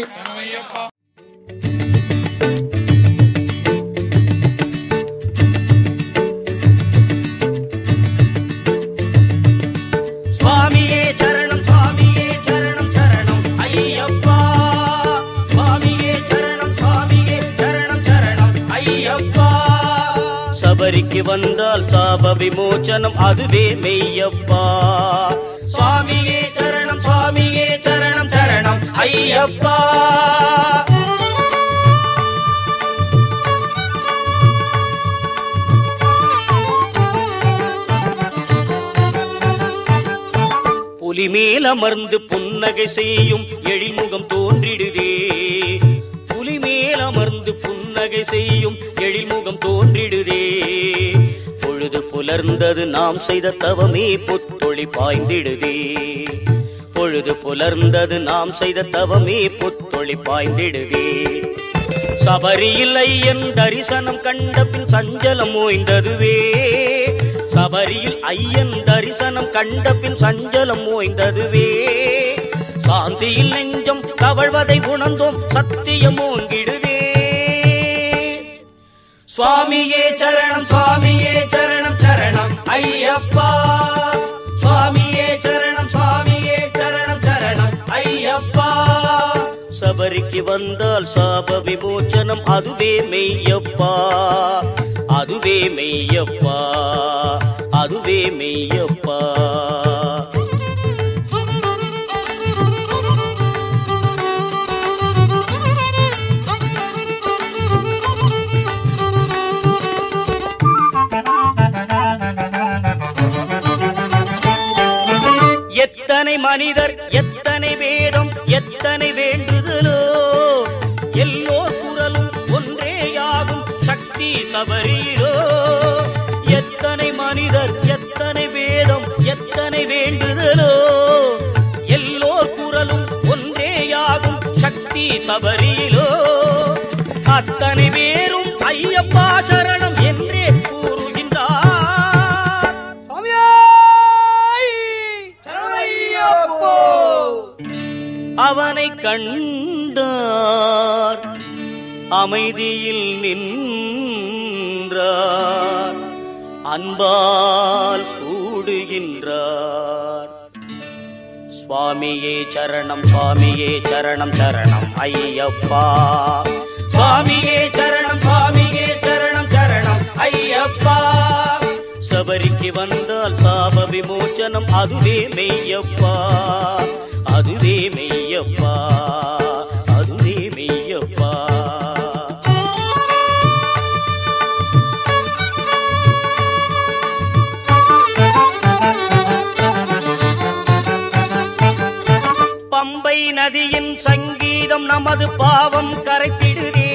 [SPEAKER 4] சுவாமியே சரணம் சுவாமியே சரணம் சரணம் ஐயப்பா சுவாமியே சரணம் சுவாமியே சரணம் சரணம் ஐயப்பா சபரிக்கு வந்தால் சாப விமோச்சனம் அதுவே மெய்யப்பா சுவாமியே சரணம் சுவாமியே சரணம் சரணம் ஐயப்பா புலி மேல் அமர்ந்து புன்னகை செய்யும் எழில்முகம் தோன்றிடுதே புலி மேல் அமர்ந்து புன்னகை செய்யும் எழில்முகம் தோன்றிடுதே பொழுது புலர்ந்தது நாம் செய்த தவமே புத்தொளி பாய்ந்திடுதே பொழுது புலர்ந்தது நாம் செய்த தவமே புத்தொளி பாய்ந்திடுதே சபரியில் ஐயன் தரிசனம் கண்ட பின் சஞ்சலம் ஓய்ந்ததுவே சபரியில் ஐயன் தரிசனம் கண்ட பின் சஞ்சலம் ஓய்ந்ததுவே சாந்தியில் நெஞ்சம் தவழ்வதை உணர்ந்தோம் சத்தியம் ஓங்கிடுதே சுவாமியே சரணம் சுவாமியே சரணம் சரணம் ஐயப்பா சுவாமியே சரணம் சுவாமியே சரணம் சரணம் ஐயப்பா சபரிக்கு வந்தால் சாப விமோச்சனம் அதுவே மெய்யப்பா அதுவே மெய்யப்பா அதுவே மெய்யப்பா எத்தனை மனிதர் எத்தனை வேதம் எத்தனை வேண்டுதலோ எல்லோர் குரலும் ஒன்றேயாகும் சக்தி சபரியிலோ எத்தனை மனிதர் எத்தனை வேதம் எத்தனை வேண்டுதலோ எல்லோர் குரலும் ஒன்றேயாகும் சக்தி சபரியிலோ அத்தனை பேரும் ஐயப்பா சரணம் என்றே கூறுகின்றார் அவனை கண்டார் அமைதியில் நின்றார் அன்பால் கூடுகின்றார் சுவாமியே சரணம் சுவாமியே சரணம் சரணம் ஐயப்பா சுவாமியே சரணம் சுவாமியே சரணம் சரணம் ஐயப்பா சபரிக்கு வந்தால் சாப விமோச்சனம் அதுவே மெய்யப்பா அதுவே மெய்யப்பா அதுவே மெய்யப்பா பம்பை நதியின் சங்கீதம் நமது பாவம் கரைத்திடுதே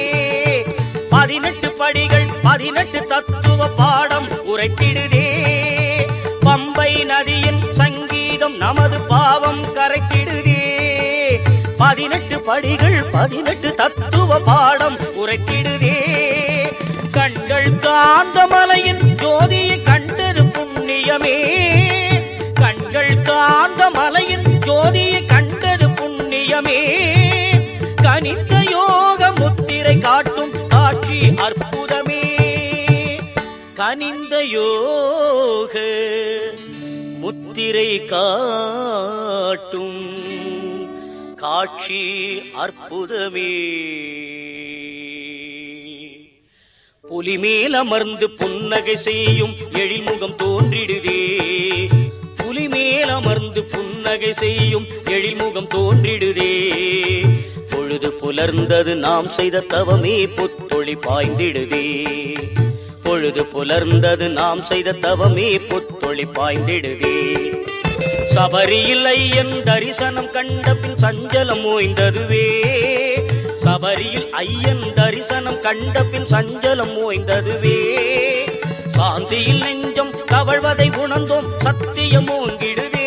[SPEAKER 4] பதினெட்டு படிகள் பதினெட்டு தத்துவ பாடம் உரைத்திடுதே பம்பை நதியின் சங்கீதம் நமது பாவம் கரைத்திடுதே பதினெட்டு படிகள் பதினெட்டு தத்துவ பாடம் உரைத்திடுதே கண்கள் காந்த மலையின் ஜோதியை கண்டது புண்ணியமே கண்கள் காந்த மலையின் ஜோதியை கண்டது புண்ணியமே கனிந்த யோக முத்திரை காட்டும் காட்சி அற்புதமே கனிந்த யோக முத்திரை காட்டும் காட்சி அற்புதமே புலிமேல் அமர்ந்து புன்னகை செய்யும் எழில்முகம் தோன்றிடுதே புலிமேல் அமர்ந்து புன்னகை செய்யும் எழில்முகம் தோன்றிடுதே பொழுது புலர்ந்தது நாம் செய்த தவமே புத்தொளி பாய்ந்திடுதே பொழுது புலர்ந்தது நாம் செய்த தவமே புத்தொளி பாய்ந்திடுதே சபரியில் ஐயன் தரிசனம் கண்ட பின் சஞ்சலம் ஓய்ந்ததுவே சபரியில் ஐயன் தரிசனம் கண்ட பின் சஞ்சலம் ஓய்ந்ததுவே சாந்தியில் நெஞ்சம் கவழ்வதை உணர்ந்தோம் சத்தியம் ஓங்கிடுதே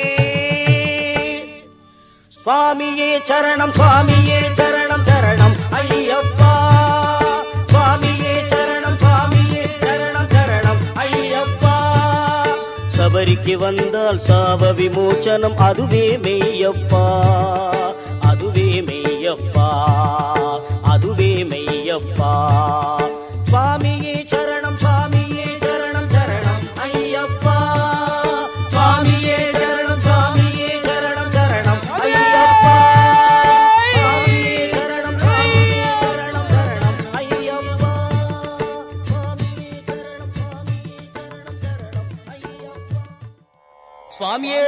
[SPEAKER 4] சுவாமியே சரணம் சுவாமியே சரணம் சரணம் ஐயப்பா சுவாமியே சரணம் சுவாமியே சரணம் சரணம் ஐயப்பா சபரிக்கு வந்தால் சாப விமோச்சனம் அதுவே மெய்யப்பா அதுவே மெய்யப்பா அதுவே மெய்யப்பா சுவாமியே சரணம் சுவாமியே சரணம் சரணம் ஐயப்பா சுவாமியே சரணம் சுவாமியே சரணம் சரணம் ஐயப்பா சுவாமியே சரணம் சுவாமியே சரணம் சரணம் ஐயப்பா சுவாமியே சரணம் சுவாமியே சரணம் சரணம் ஐயப்பா சுவாமியே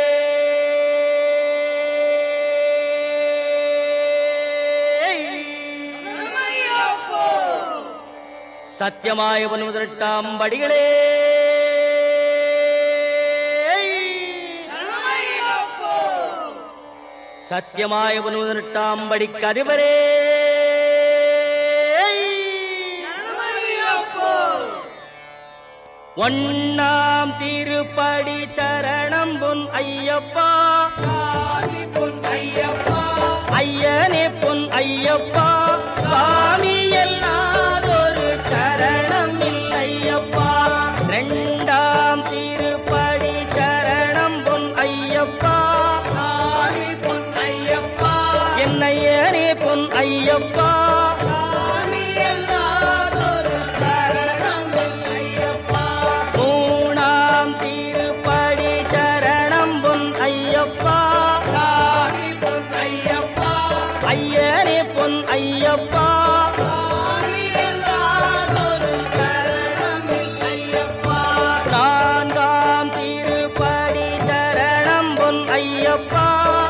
[SPEAKER 4] சத்தியமாய பதினெட்டாம் படிகளே சத்தியமாய பதினெட்டாம் படி கதிபரே ஒன்னாம் திருப்படி சரணம் பொன் ஐயப்பா ஐயனே பொன் ஐயப்பா சாமி எல்லாதொரு சரணம் இல்லையப்பா ரெண்டாம் திருப்படி சரணம் பொன் ஐயப்பா பொன் ஐயப்பா என்னையனே பொன் ஐயப்பா மூணாம் திருப்படி சரணம் பொன் ஐயப்பா ஐயனே பொன் ஐயப்பா நான்காம் திருப்படி சரணம் பொன் ஐயப்பா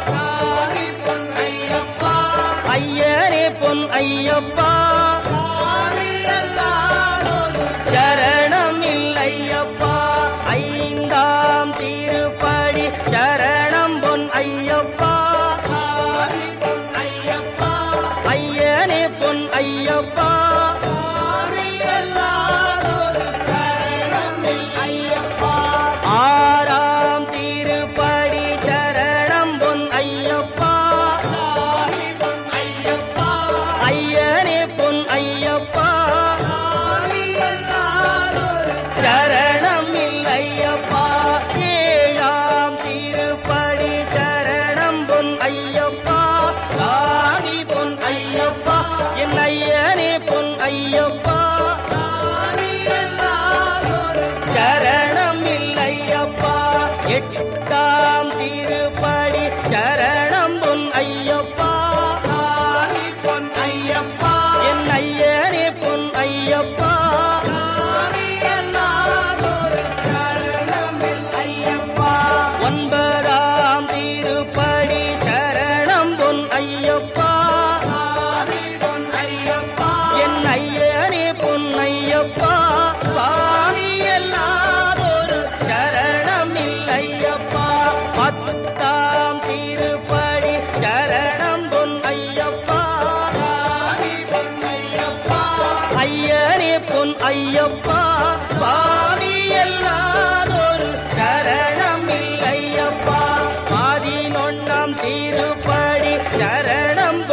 [SPEAKER 4] ஐயனே பொன் ஐயப்பா சரணம் இல்லையப்பா ஐந்தாம் திருப்படி சரணம் பொன் ஐயப்பா ஐயனே பொன்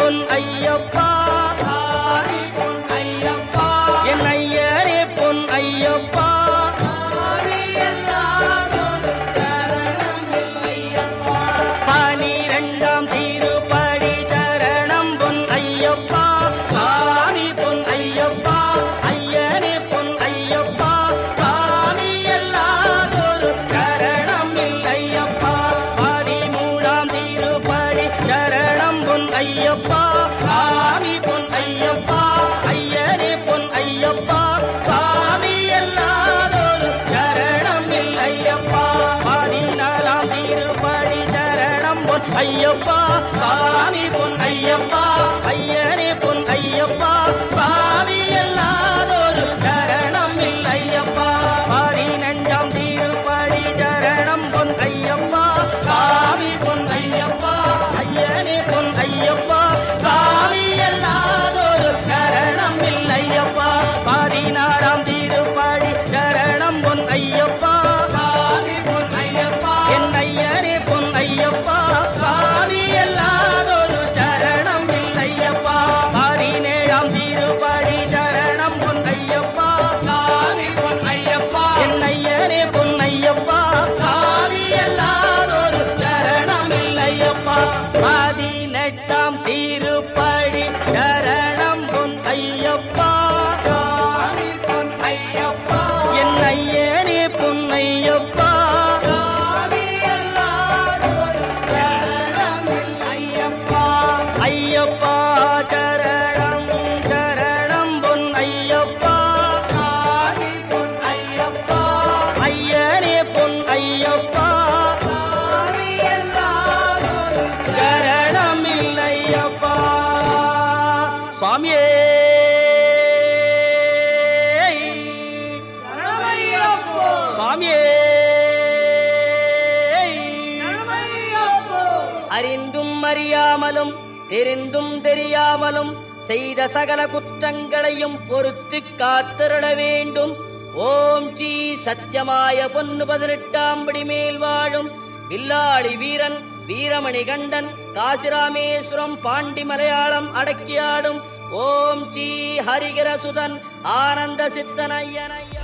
[SPEAKER 4] பொன் ஐயப்பா என் ஐயரே பொன் ஐயப்பா பனிரெண்டாம் திருப்படி சரணம் பொன் ஐயப்பா சாமி பொன் ஐயப்பா ஐயனே பொன் ஐயப்பா சாமி எல்லாதொரு சரணம் இல்லையப்பா பதிமூணாம் திருப்படி சரணம் பொன் ஐயப்பா சாமி பொன் ஐயப்பா ஐயனே பொன் ஐயப்பா சாமி எல்லாதொரு சரணம் இல்லையப்பா பதினாலாம் திருப்படி சரணம் பொன் ஐயப்பா சாமி பொன் ஐயப்பா ஐயனே பொன் ஐயப்பா சாமி எல்லாதொரு சரணம் இல்லையப்பா பதினஞ்சாம் திருப்படி சரணம் பொன் ஐயப்பா சாமி பொன் ஐயப்பா ஐயனே பொன் ஐயப்பா சாமி எல்லாதொரு சரணம் இல்லையப்பா பதினாறாம் திருப்படி சரணம் பொன் ஐயப்பா சாமி பொன் ஐயப்பா என் ஐயனே பொன் ஐயப்பா சாமி எல்லாதொரு சரணம் இல்லையப்பா பதினேழாம் திருப்படி சரணம் பொன் ஐயப்பா சாமி பொன் ஐயப்பா என் ஐயனே பொன் ஐயப்பா சாமி எல்லாதொரு சரணம் இல்லையப்பா பதினெட்டாம் திருப்படி சரணம் பொன் ஐயப்பா சாமி பொன் ஐயப்பா என் ஐயனே பொன் ஐயப்பா சாமி எல்லாதொரு சரணம் ஐயப்பா ஐயப்பா சரணம் சரணம் பொன் ஐயப்பா சாமி பொன் ஐயப்பா ஐயனே பொன் ஐயப்பா சாமி எல்லாதொரு சரணம் இல்லையப்பா சுவாமியே சுவாமியே அறிந்தும் அறியாமலும் தெரிந்தும் தெரியாமலும் செய்த சகல குற்றங்களையும் பொறுத்து காத்திருட வேண்டும் ஓம் ஸ்ரீ சத்தியமாய பொன்னு பதினெட்டாம் படி மேல் வாழும் வில்லாளி வீரன் வீரமணி கண்டன் காசிராமேஸ்வரம் பாண்டி மலையாளம் அடக்கியாடும் ஓம் ஸ்ரீ ஹரிகரசுதன் ஆனந்த சித்தனையனைய